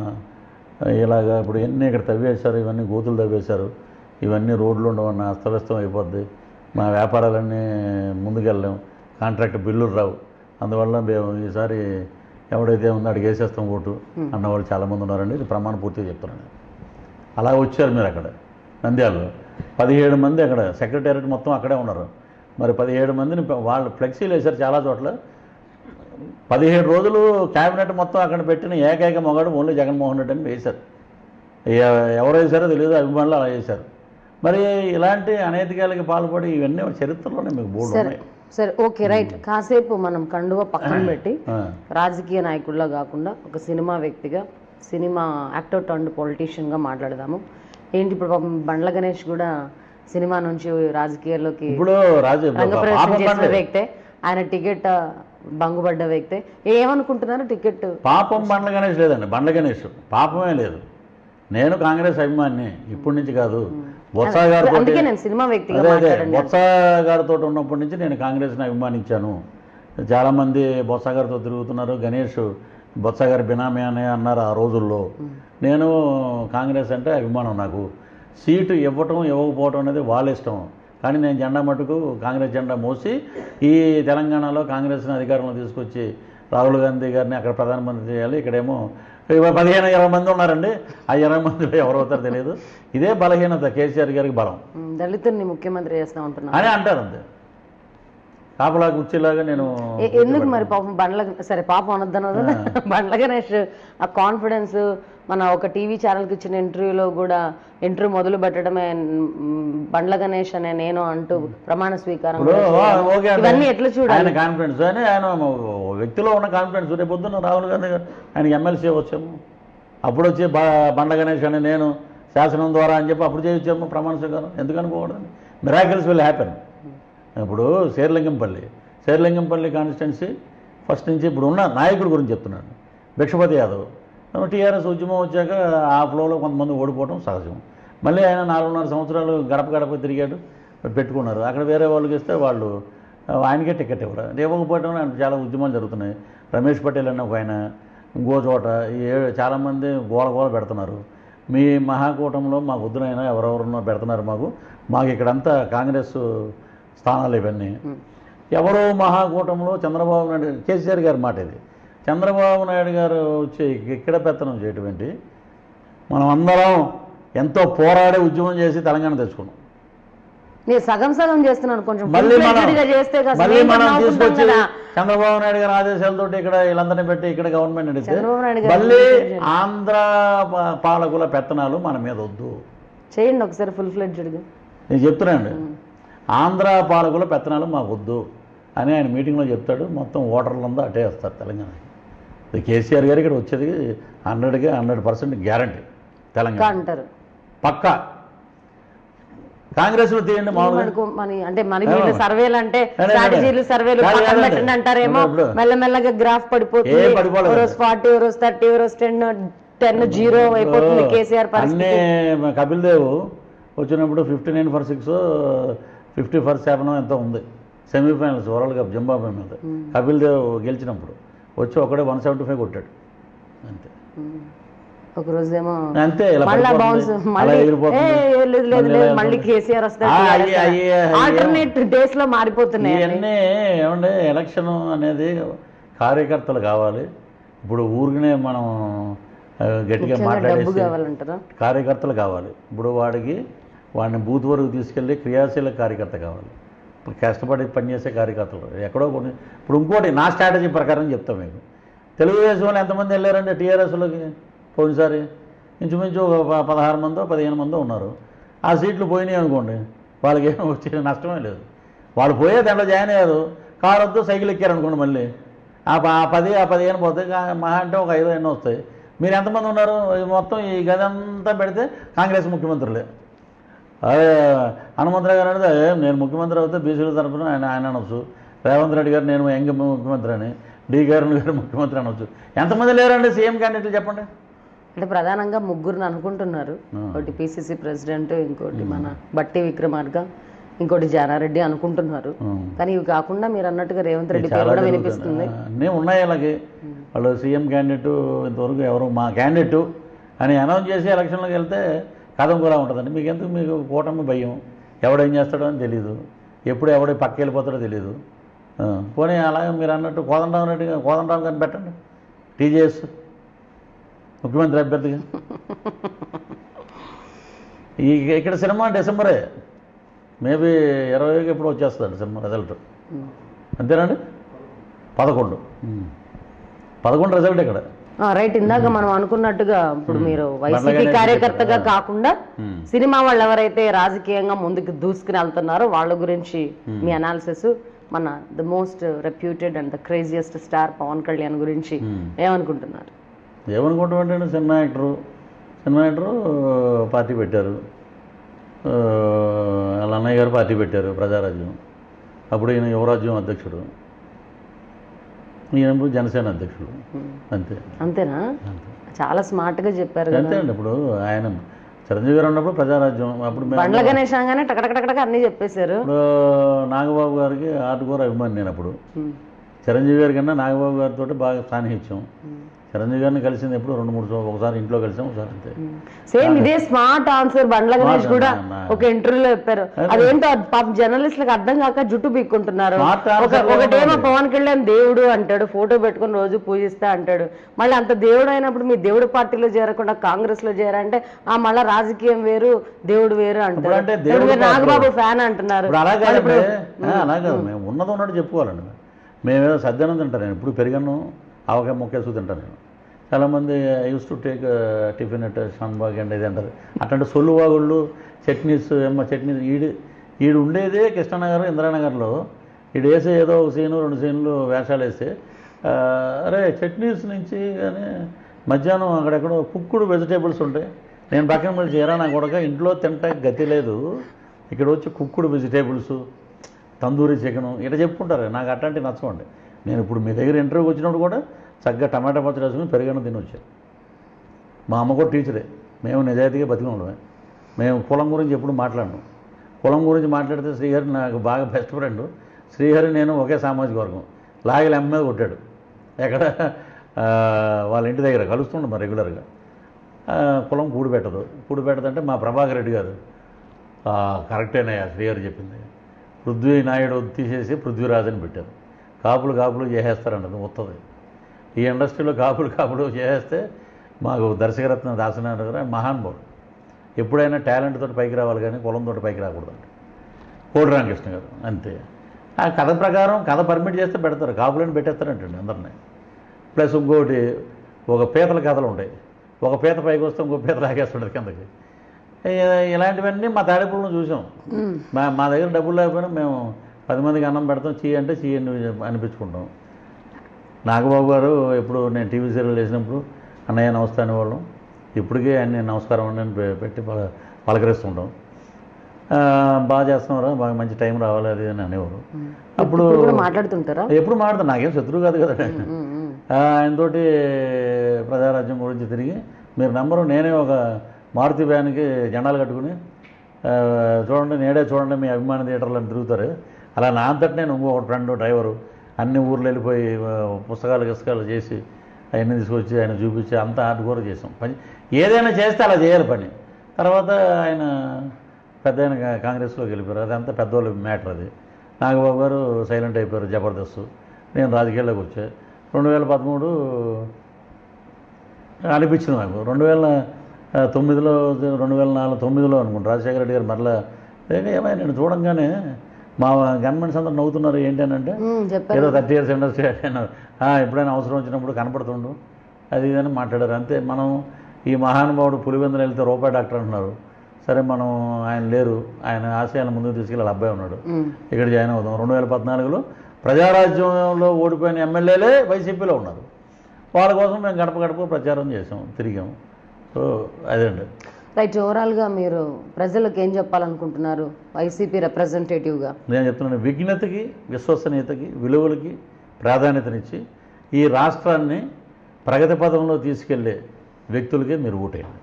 ఇలాగా ఇప్పుడు ఎన్ని ఇక్కడ తవ్వేశారు ఇవన్నీ గోతులు తవ్వేశారు ఇవన్నీ రోడ్లు ఉండవన్న అస్తవ్యస్తం అయిపోద్ది మా వ్యాపారాలన్నీ ముందుకెళ్ళలేం కాంట్రాక్ట్ బిల్లులు రావు అందువల్ల మేము ఈసారి ఎవడైతే ఉందో అడిగి వేసేస్తాం ఓటు అన్నవాళ్ళు చాలామంది ఉన్నారండి ఇది ప్రమాణ పూర్తిగా చెప్తున్నాను అలా వచ్చారు మీరు అక్కడ నంద్యాలలో పదిహేడు మంది అక్కడ సెక్రటేరియట్ మొత్తం అక్కడే ఉన్నారు మరి పదిహేడు మందిని ప- వాళ్ళు ఫ్లెక్సీలు వేశారు చాలా చోట్ల పదిహేడు రోజులు క్యాబినెట్ మొత్తం అక్కడ పెట్టిన ఏకైక మొగాడు ఓన్లీ జగన్మోహన్ రెడ్డి అని వేశారు ఎ- ఎవరు వేశారో తెలియదు అభిమానులు అలా వేశారు మరి ఇలాంటి అనైతికాలకి పాల్పడి ఇవన్నీ చరిత్రలోనే మీకు బోర్డు సరే ఉన్నాయి సరే ఓకే రైట్ కాసేపు మనం కండువ పక్కన పెట్టి ఆ, రాజకీయ నాయకుడిలా కాకుండా ఒక సినిమా వ్యక్తిగా సినిమా యాక్టర్ టర్న్ పొలిటీషియన్గా మాట్లాడదాము ఏంటి ఇప్పుడు పాపం బండ్ల గణేష్ కూడా సినిమా నుంచి రాజకీయాల్లోకి ఇప్పుడు రాజు రంగప్రవేశం పాపం చేసిన పండే వ్యక్తే ఆయన టికెట్ బంగుపడ్డ వ్యక్తే ఏమనుకుంటున్నారు టికెట్ పాపం బండ్ల గణేష్ లేదండి బండ్ల గణేష్ పాపమే లేదు నేను కాంగ్రెస్ అభిమాని ఇప్పటి నుంచి కాదు బొత్స గారితో అందుకే నేను సినిమా వ్యక్తిగా అదే అదే మాట్లాడండి బొత్స గారితో ఉన్నప్పటి నుంచి నేను కాంగ్రెస్ని అభిమానించాను చాలామంది బొత్స గారితో తిరుగుతున్నారు గణేష్ బొత్స గారి బినామీ అని అన్నారు ఆ రోజుల్లో నేను కాంగ్రెస్ అంటే అభిమానం నాకు సీటు ఇవ్వటం ఇవ్వకపోవటం అనేది వాళ్ళ ఇష్టం కానీ నేను జెండా మటుకు కాంగ్రెస్ జెండా మోసి ఈ తెలంగాణలో కాంగ్రెస్ని అధికారంలో తీసుకొచ్చి రాహుల్ గాంధీ గారిని అక్కడ ప్రధానమంత్రి చేయాలి ఇక్కడేమో ఇవ- పదిహేను ఇరవై మంది ఉన్నారండి ఆ ఇరవై మందిలో ఎవరు అవుతారో తెలియదు ఇదే బలహీనత కేసీఆర్ గారికి బలం ఉమ్, దళితుల్ని ముఖ్యమంత్రి చేస్తాం అంటున్నారు అని అంటారు అంతే కాపలా కుర్చీలాగా నేను ఎ- ఎందుకు మరి పాపం బండ్ల సరే పాపం అనొద్దని వదల బండ్ల గణేష్ ఆ కాన్ఫిడెన్స్ మన ఒక టీవీ ఛానల్కి ఇచ్చిన ఇంటర్వ్యూలో కూడా ఇంటర్వ్యూ మొదలు పెట్టడమే మ్, బండ్ల గణేష్ అనే నేను అంటూ ప్రమాణ స్వీకారం ఇప్పుడు కూడా చేయడం. ఓకే అండి. ఇవన్నీ ఎట్లా చూడాలి ఆయన కాన్ఫిడెన్స్ అని ఆయన ఓ వ్యక్తిలో ఉన్న కాన్ఫిడెన్స్ రేపు పొద్దున్న రాహుల్ గాంధీ గారు ఆయనకి ఎమ్మెల్సీ వచ్చాము అప్పుడు వచ్చి బ- బండ్ల గణేష్ అని నేను శాసనం ద్వారా అని చెప్పి అప్పుడు చేయొచ్చాము ప్రమాణ స్వీకారం ఎందుకు అనుకోకూడదు మిరాకిల్స్ విల్ హ్యాపెన్ ఇప్పుడు శేర్లింగంపల్లి శేర్లింగంపల్లి కాన్స్టిట్యున్సీ ఫస్ట్ నుంచి ఇప్పుడు ఉన్న నాయకుడి గురించి చెప్తున్నాను భిక్షపతి యాదవ్ టీఆర్ఎస్ ఉద్యమం వచ్చాక ఆ ఫ్లోలో కొంతమంది ఓడిపోవడం సహజం మళ్ళీ ఆయన నాలుగున్నర సంవత్సరాలు గడప గడప తిరిగాడు పెట్టుకున్నారు అక్కడ వేరే వాళ్ళకి ఇస్తే వాళ్ళు ఆ, ఆయనకే టికెట్ ఇవ్వరు అంటే ఇవ్వకపోవడం ఆయన చాలా ఉద్యమాలు జరుగుతున్నాయి రమేష్ పటేల్ అన్న ఒక ఆయన ఇంకో చోట ఈ ఏ- చాలామంది గోల గోల పెడుతున్నారు మీ మహాకూటంలో మాకు వద్దునైనా ఎవరెవరున్నో పెడుతున్నారు మాకు మాకు ఇక్కడంతా కాంగ్రెస్ స్థానాలు ఇవన్నీ ఎవరో మహాకూటంలో చంద్రబాబు నాయుడు కేసీఆర్ గారి మాట ఇది చంద్రబాబు నాయుడు గారు వచ్చి ఇక్కడ పెత్తనం చేయటం ఏంటి మనం అందరం ఎంతో పోరాడి ఉద్యమం చేసి తెలంగాణ తెచ్చుకున్నాం నేను సగం సగం చేస్తున్నాను కొంచెం మళ్ళీ మనం full-fledged గా చేస్తే కాస్త మళ్ళీ మేము మనం నవ్వుకుంటాం తీసుకొచ్చి కదా. చంద్రబాబు నాయుడు గారి ఆదేశాలతో ఇక్కడ వీళ్ళందరినీ పెట్టి ఇక్కడ గవర్నమెంట్ నడిస్తే చంద్రబాబు నాయుడు గారు మళ్ళీ ఆంధ్ర పా- పాలకుల పెత్తనాలు మన మీద వద్దు చేయండి ఒకసారి ఫుల్ ఫ్లెడ్జ్డ్గా నేను చెప్తున్నాను ఆంధ్ర పాలకుల పెత్తనాలు మాకు వద్దు అని ఆయన మీటింగ్లో చెప్తాడు మొత్తం ఓటర్లంతా అటే వస్తారు తెలంగాణ ఇది కేసీఆర్ గారు ఇక్కడ వచ్చేది హండ్రెడ్కి హండ్రెడ్ పర్సెంట్ గ్యారంటీ తెలంగాణ అంటారు పక్కా కాంగ్రెస్లో తీయండి మామూలుగా మనకు మన అంటే మన వీళ్ళు సర్వేలు అంటే అదే, అదే. స్ట్రాటజీలు సర్వేలు కాదు, పక్కన కాదండి. పెట్టండి అంటారేమో ఇప్పుడు- మెల్లమెల్లగా గ్రాఫ్ పడిపోతుంది ఏ పడిపోలేదు. ఓ రోజు ఫార్టీ ఓ రోజు థర్టీ ఓ రోజు టెన్ టెన్ జీరో అయిపోతుంది కేసీఆర్ పరిస్థితి అన్నీ కపిల్ దేవ్ వచ్చినప్పుడు fifty nine for six fifty for seven ఎంతో ఉంది సెమీఫైనల్స్ వరల్డ్ కప్ జింబాబే మీద కపిల్ దేవ్ గెలిచినప్పుడు వచ్చి ఒకడే వన్ సెవెంటీ ఫైవ్ కొట్టాడు అంతే ఉమ్. ఒక రోజేమో అంతే ఇలా మళ్ళా పడిపోతుంది, బౌన్స్ అలా మళ్ళీ ఎగిరిపోతుంది. ఏ, ఏ, లేదు లేదు మళ్ళీ లేదు ఇలా మళ్ళీ ఉంటుంది. కేసీఆర్ ఆ, అయ్యి, అయ్యి, అయ్యి. ఆల్టర్నేట్ డేస్ లో మారిపోతున్నాయి అన్ని. ఇవన్నీ ఏమంటే ఎలక్షన్ అనేది కార్యకర్తలు కావాలి ఇప్పుడు ఊరికనే మనం ఆ, గట్టిగా ముఖ్యంగా డబ్బు మాట్లాడేసి కావాలంటారా కార్యకర్తలు కావాలి ఇప్పుడు వాడికి వాడిని బూత్ వరకు తీసుకెళ్ళి క్రియాశీల కార్యకర్త కావాలి ఇప్పుడు కష్టపడి పనిచేసే కార్యకర్తలు ఎక్కడో కొన్ని ఇప్పుడు ఇంకోటి నా స్ట్రాటజీ ప్రకారం చెప్తాం మీకు తెలుగుదేశం వాళ్ళు ఎంతమంది వెళ్ళారంటే టీఆర్ఎస్లోకి పోయినసారి ఇంచుమించు ఒక ప- పదహారు మందో పదిహేను మందో ఉన్నారు ఆ సీట్లు పోయినాయి అనుకోండి వాళ్ళకి ఏం వచ్చే నష్టమే లేదు వాళ్ళు పోయే దాంట్లో జాయిన్ అయ్యారు కారు వద్దు సైకిల్ ఎక్కారు అనుకోండి మళ్ళీ ఆ ప- ఆ పది ఆ పదిహేను పోతాయి కా- మహా అంటే ఒక ఐదు ఎన్నో వస్తాయి మీరు ఎంతమంది ఉన్నారు ఈ మొత్తం ఈ గది అంతా పెడితే కాంగ్రెస్ ముఖ్యమంత్రులే అదే హనుమంతరావు గారు అంటే "ఏ, నేను ముఖ్యమంత్రి అవుతే బీసీల తరఫున ఆయన ఆయన అనొచ్చు రేవంత్ రెడ్డి గారు నేను యంగ్ ముఖ్యమంత్రి అని డి గారు గారు ముఖ్యమంత్రి అనొచ్చు ఎంతమంది లేరండి సీఎం క్యాండిడేట్లు చెప్పండి అంటే ప్రధానంగా ముగ్గురుని అనుకుంటున్నారు ఆ. ఒకటి పిసిసి ప్రెసిడెంట్ ఇంకోటి మన బట్టి విక్రమార్క ఇంకోటి జానారెడ్డి అనుకుంటున్నారు ఉం. కానీ ఇవి కాకుండా మీరు అన్నట్టుగా రేవంత్ రెడ్డి పేరు చాలా కూడా జరుగుతుంది. వినిపిస్తుంది ఆ, అన్నీ ఉన్నాయి అలాగే వాళ్ళు సీఎం క్యాండిడేట్ ఇంతవరకు ఎవరు మా క్యాండిడేట్ అని అనౌన్స్ చేసి ఎలక్షన్లోకి వెళ్తే కథం కూడా ఉంటుందండి మీకు ఎందుకు మీకు కూటమి భయం ఎవడేం చేస్తాడో అని తెలియదు ఎప్పుడు ఎవడ పక్క వెళ్ళిపోతాడో తెలియదు ఆ, పోనీ అలాగే మీరు అన్నట్టు కోదండరావు రెడ్డి గారు- కోదండరావు గారిని పెట్టండి టీజేఎస్ ముఖ్యమంత్రి అభ్యర్థిగా ఈ ఇక్కడ సినిమా డిసెంబరే మేబీ ఇరవైకి ఎప్పుడు వచ్చేస్తుంది సినిమా రిజల్ట్ ఉం. అంతేనండి పదకొండు పదకొండు రిజల్ట్ ఇక్కడ ఆ, రైట్ ఇందాక మనం అనుకున్నట్టుగా ఇప్పుడు మీరు వైసీపీ బండ్లగణేష్ కార్యకర్తగా చెప్పారు. కాకుండా ఉం. సినిమా వాళ్ళు ఎవరైతే రాజకీయంగా ముందుకు దూసుకుని వెళ్తున్నారో వాళ్ళ గురించి మీ అనాలిసిస్ మన the most reputed and the craziest star Pawan Kalyan గురించి ఉం. ఏమనుకుంటున్నారు ఏమనుకుంటామంటే cinema actor cinema actor party పెట్టారు ఆ, వాళ్ళ అన్నయ్య గారు పార్టీ పెట్టారు ప్రజారాజ్యం అప్పుడు ఈయన యువరాజ్యం అధ్యక్షుడు ఈయన ఇప్పుడు జనసేన అధ్యక్షుడు ఉం. అంతే అంతేనా అంతే చాలా స్మార్ట్ గా చెప్పారు కదా అంతే అండి ఇప్పుడు ఆయన చిరంజీవి గారు ఉన్నప్పుడు ప్రజారాజ్యం అప్పుడు మేము బండ్ల గణేష్ అనగానే టకటకటక అన్ని చెప్పేశారు ఇప్పుడు నాగబాబు గారికి ఆర్ట్ కోర్ అభిమాని నేను అప్పుడు ఉం. చిరంజీవి గారి కన్నా నాగబాబు గారితో బాగా సాన్నిహిత్యం చిరంజీవి గారిని కలిసింది ఎప్పుడు రెండు మూడు సార్లు ఒకసారి ఇంట్లో కలిసాం ఒకసారి అంతే సేమ్ ఇదే స్మార్ట్ ఆన్సర్ బండ్ల గణేష్ కూడా నా- నా- ఒక ఇంటర్వ్యూలో చెప్పారు అదేంటో అది పాపం జర్నలిస్టులకు అర్థం కాక జుట్టు పీక్కుంటున్నారు Smart answer ఒక లో ఒకటేమో ఉంది. పవన్ కళ్యాణ్ దేవుడు అంటాడు ఫోటో పెట్టుకొని రోజు పూజిస్తా అంటాడు మళ్ళీ అంత దేవుడు అయినప్పుడు మీ దేవుడు పార్టీలో చేరకుండా కాంగ్రెస్ లో చేరంటే ఆ మళ్ళీ రాజకీయం వేరు దేవుడు వేరు అంటారు ఇప్పుడంటే ఇప్పుడు దేవుడు మీరు నాగబాబు ఫ్యాన్ అంటున్నారు ఇప్పుడు అలా మరి కాదండి ఇప్పుడు- ఆ, అలా కాదు మేము ఉన్నది ఉన్నట్టు చెప్పుకోవాలండి మేమేదో సజ్జనం తింటాను నేను ఇప్పుడు పెరిగాను ఆవకాయ మొక్కేసు తింటాను నేను చాలామంది use to take tiffin at Shanbhag and ఇది అంటారు అట్లాంటి సొల్లు వాగుళ్ళు చట్నీస్ ఏమో చట్నీస్ ఈడు ఈడు ఉండేదే కృష్ణనగర్ ఇందిరానగర్లో ఈడు వేసే ఏదో ఒక సీను రెండు సీన్లు వేషాలు వేస్తే ఆ, అరే చట్నీస్ నుంచి కానీ మధ్యాహ్నం అక్కడెక్కడో కుక్కుడు వెజిటేబుల్స్ ఉంటాయి నేను పక్కన మళ్ళీ చేరా నా కొడక ఇంట్లో తింటే గతి లేదు ఇక్కడ వచ్చి కుక్కుడు వెజిటేబుల్స్ తందూరి చికెను ఇట్లా చెప్పుకుంటారు నాకు అట్లాంటివి నచ్చవండి నేను ఇప్పుడు మీ దగ్గర ఇంటర్వ్యూకి వచ్చినప్పుడు కూడా చక్కగా టమాటా పచ్చడి వేసుకుని పెరుగన్న తిని వచ్చాను మా అమ్మ కూడా టీచరే మేము నిజాయితీగా బతికి ఉండమే మేము కులం గురించి ఎప్పుడు మాట్లాడను కులం గురించి మాట్లాడితే శ్రీహరి నాకు బాగా బెస్ట్ ఫ్రెండ్ శ్రీహరి నేను ఒకే సామాజిక వర్గం లాగిల అమ్మ మీద కొట్టాడు ఎక్కడ ఆ, వాళ్ళ ఇంటి దగ్గర కలుస్తుండే మరి రెగ్యులర్గా ఆ, కులం కూడి పెట్టదు కూడి పెట్టదంటే మా ప్రభాకర్ రెడ్డి గారు "ఆ, కరెక్టేనయ్యా శ్రీహరి చెప్పింది పృథ్వీ నాయుడు తీసేసి పృథ్వీరాజ్ అని పెట్టారు కాపులు కాపులు చేసేస్తారండి వస్తుంది ఈ ఇండస్ట్రీలో కాపులు కాపులు చేసేస్తే మాకు దర్శకరత్న దాసనారాయణ గారు ఆయన మహానుభావుడు ఎప్పుడైనా టాలెంట్ తోటి పైకి రావాలి కానీ కులంతో పైకి రాకూడదండి కోడి రామకృష్ణ గారు అంతే ఆ కథ ప్రకారం కథ పర్మిట్ చేస్తే పెడతారు కాపులని పెట్టేస్తారంటండి అందరినీ ప్లస్ ఇంకోటి ఒక పీతల కథలు ఉంటాయి ఒక పీత పైకి వస్తే ఇంకో పీత లాగేస్తుంటుంది కిందకి ఇ- ఇలాంటివన్నీ మా తాడేపులను చూసాం మ్మ్. మా మా దగ్గర డబ్బులు లేకపోయినా మేము పది మందికి అన్నం పెడతాం చీ అంటే చీ అని అనిపించుకుంటాం నాగబాబు గారు ఎప్పుడు నేను టీవీ సీరియల్ వేసినప్పుడు అన్నయ్య నమస్తే అనేవాళ్ళం ఇప్పటికే అన్ని నమస్కారం అండి అని పె- పెట్టి పల పలకరిస్తుంటాం ఆ, బాగా చేస్తున్నారా బాగా మంచి టైం రావాలి అది అని అనేవారు అప్పుడు ఇప్పుడు కూడా మాట్లాడుతుంటారా ఎప్పుడు మాట్లాడతాను నాకేం శత్రువు కాదు కదా మ్మ్, మ్మ్. ఆ, ఆయనతోటి ప్రజారాజ్యం గురించి తిరిగి మీరు నంబరు నేనే ఒక మారుతి వ్యాన్కి జెండాలు కట్టుకుని ఆ, చూడండి నేడే చూడండి మీ అభిమాన థియేటర్లో అని తిరుగుతారు అలా నా అంతటి నేను ఇంకొక ఫ్రెండ్ డ్రైవరు అన్ని ఊర్లు వెళ్ళిపోయి ఆ, పుస్తకాలు గిస్తకాలు చేసి అవన్నీ తీసుకొచ్చి ఆయన చూపించి అంతా ఆర్ట్ కూడా చేసాం పని ఏదైనా చేస్తే అలా చేయాలి పని తర్వాత ఆయన పెద్ద ఆయన కా- కాంగ్రెస్లోకి వెళ్ళిపోయారు అదంతా పెద్దవాళ్ళ మ్యాటర్ అది నాగబాబు గారు సైలెంట్ అయిపోయారు జబర్దస్త్ నేను రాజకీయాల్లోకి వచ్చా రెండు వేల పదమూడు అనిపించింది నాకు రెండు వేల ఆ, తొమ్మిదిలో రెండు వేల నాలుగు తొమ్మిదిలో అనుకుంటా రాజశేఖర రెడ్డి గారు మరలా "ఏం ఏమైనా నేను చూడంగానే మా గవర్నమెంట్స్ అందరూ నవ్వుతున్నారు ఏంటి అని అంటే మ్మ్, చెప్పారు ఏదో థర్టీ ఇయర్స్ ఇండస్ట్రీ అన్నారు "ఆ, ఎప్పుడైనా అవసరం వచ్చినప్పుడు కనపడుతుండు అది ఇది అని మాట్లాడారు అంతే మనం ఈ మహానుభావుడు పులివెందులు వెళ్తే రూపాయి డాక్టర్ అంటున్నారు సరే మనం ఆయన లేరు ఆయన ఆశయాలను ముందుకు తీసుకెళ్ళి వాళ్ళ అబ్బాయి ఉన్నాడు మ్మ్. ఇక్కడ జాయిన్ అవుదాం రెండు వేల పద్నాలుగులో ప్రజారాజ్యంలో ఓడిపోయిన ఎమ్మెల్యేలే వైసీపీలో ఉన్నారు వాళ్ళ కోసం మేము గడప గడప ప్రచారం చేసాం తిరిగాం సో అదండి రైట్ ఓవరాల్ గా మీరు ప్రజలకు ఏం చెప్పాలనుకుంటున్నారు వైసీపీ రిప్రజెంటేటివ్ గా నేను చెప్తున్నాను విఘ్నతకి విశ్వసనీయతకి విలువలకి ప్రాధాన్యతనిచ్చి ఈ రాష్ట్రాన్ని ప్రగతి పదంలో తీసుకెళ్లే వ్యక్తులకే మీరు ఓటేయండి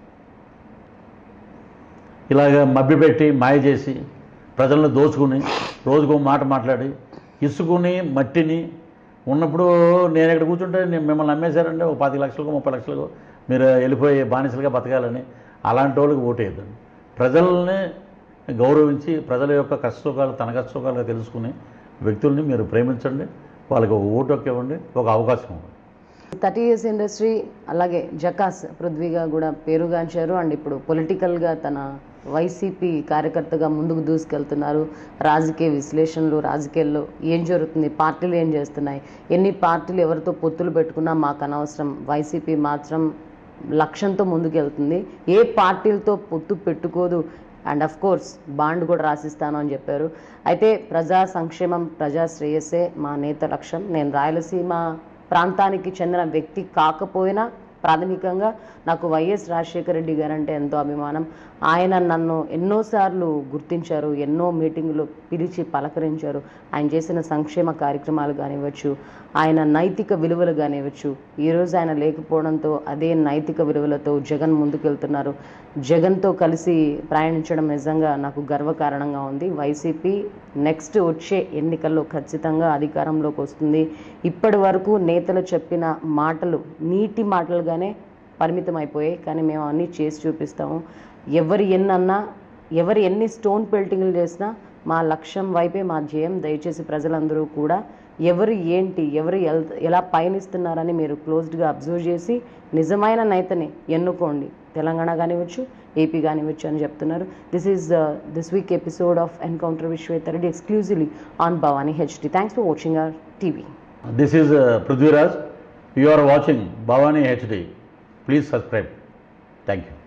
ఇలాగ మభ్యపెట్టి మాయ చేసి ప్రజలను దోచుకుని రోజుకో మాట మాట్లాడి ఇసుకుని మట్టిని ఉన్నప్పుడు నేను ఇక్కడ కూర్చుంటే నేను మిమ్మల్ని నమ్మేశారంటే ఒక పది లక్షలకు ముప్పై లక్షలకు మీరు వెళ్ళిపోయి బానిసలుగా బతకాలని అలాంటి వాళ్ళకి ఓటేయద్దండి ప్రజల్ని గౌరవించి ప్రజల యొక్క కష్టసుఖాలు తన కష్టసుఖాలుగా తెలుసుకుని వ్యక్తుల్ని మీరు ప్రేమించండి వాళ్ళకి ఒక ఓటు హక్కు ఇవ్వండి ఒక అవకాశం ఇవ్వండి థర్టీ ఇయర్స్ ఇండస్ట్రీ అలాగే జకాస్ పృథ్వీగా కూడా పేరుగాంచారు అండ్ ఇప్పుడు పొలిటికల్గా తన వైసీపీ కార్యకర్తగా ముందుకు దూసుకెళ్తున్నారు రాజకీయ విశ్లేషణలు రాజకీయాల్లో ఏం జరుగుతుంది పార్టీలు ఏం చేస్తున్నాయి ఎన్ని పార్టీలు ఎవరితో పొత్తులు పెట్టుకున్నా మాకు అనవసరం వైసీపీ మాత్రం లక్ష్యంతో ముందుకెళ్తుంది ఏ పార్టీలతో పొత్తు పెట్టుకోదు అండ్ అఫ్ కోర్స్ బాండ్ కూడా రాసిస్తాను అని చెప్పారు అయితే ప్రజా సంక్షేమం ప్రజా శ్రేయస్సే మా నేత లక్ష్యం నేను రాయలసీమ ప్రాంతానికి చెందిన వ్యక్తి కాకపోయినా ప్రాథమికంగా నాకు వైఎస్ రాజశేఖర రెడ్డి గారు అంటే ఎంతో అభిమానం ఆయన నన్ను ఎన్నోసార్లు గుర్తించారు ఎన్నో మీటింగులు పిలిచి పలకరించారు ఆయన చేసిన సంక్షేమ కార్యక్రమాలు కానివ్వచ్చు ఆయన నైతిక విలువలు కానివ్వచ్చు ఈరోజు ఆయన లేకపోవడంతో అదే నైతిక విలువలతో జగన్ ముందుకెళ్తున్నారు జగన్తో కలిసి ప్రయాణించడం నిజంగా నాకు గర్వకారణంగా ఉంది వైసీపీ నెక్స్ట్ వచ్చే ఎన్నికల్లో ఖచ్చితంగా అధికారంలోకి వస్తుంది ఇప్పటి వరకు నేతలు చెప్పిన మాటలు నీటి మాటలుగానే పరిమితం అయిపోయాయి కానీ మేము అన్నీ చేసి చూపిస్తాము ఎవరు ఎన్నన్నా ఎవరు ఎన్ని స్టోన్ పెల్టింగ్లు చేసినా మా లక్ష్యం వైపే మా ధ్యేయం దయచేసి ప్రజలందరూ కూడా ఎవరు ఏంటి ఎవరు ఎల్- ఎలా పయనిస్తున్నారని మీరు క్లోజ్డ్గా అబ్జర్వ్ చేసి నిజమైన నేతని ఎన్నుకోండి తెలంగాణ కానివ్వచ్చు ఏపీ కానివ్వచ్చు అని చెప్తున్నారు this is this week episode of encounter Vishwetha Reddy exclusively on Bhavani HD thanks for watching our TV this is Prithviraj you are watching Bhavani HD please subscribe thank you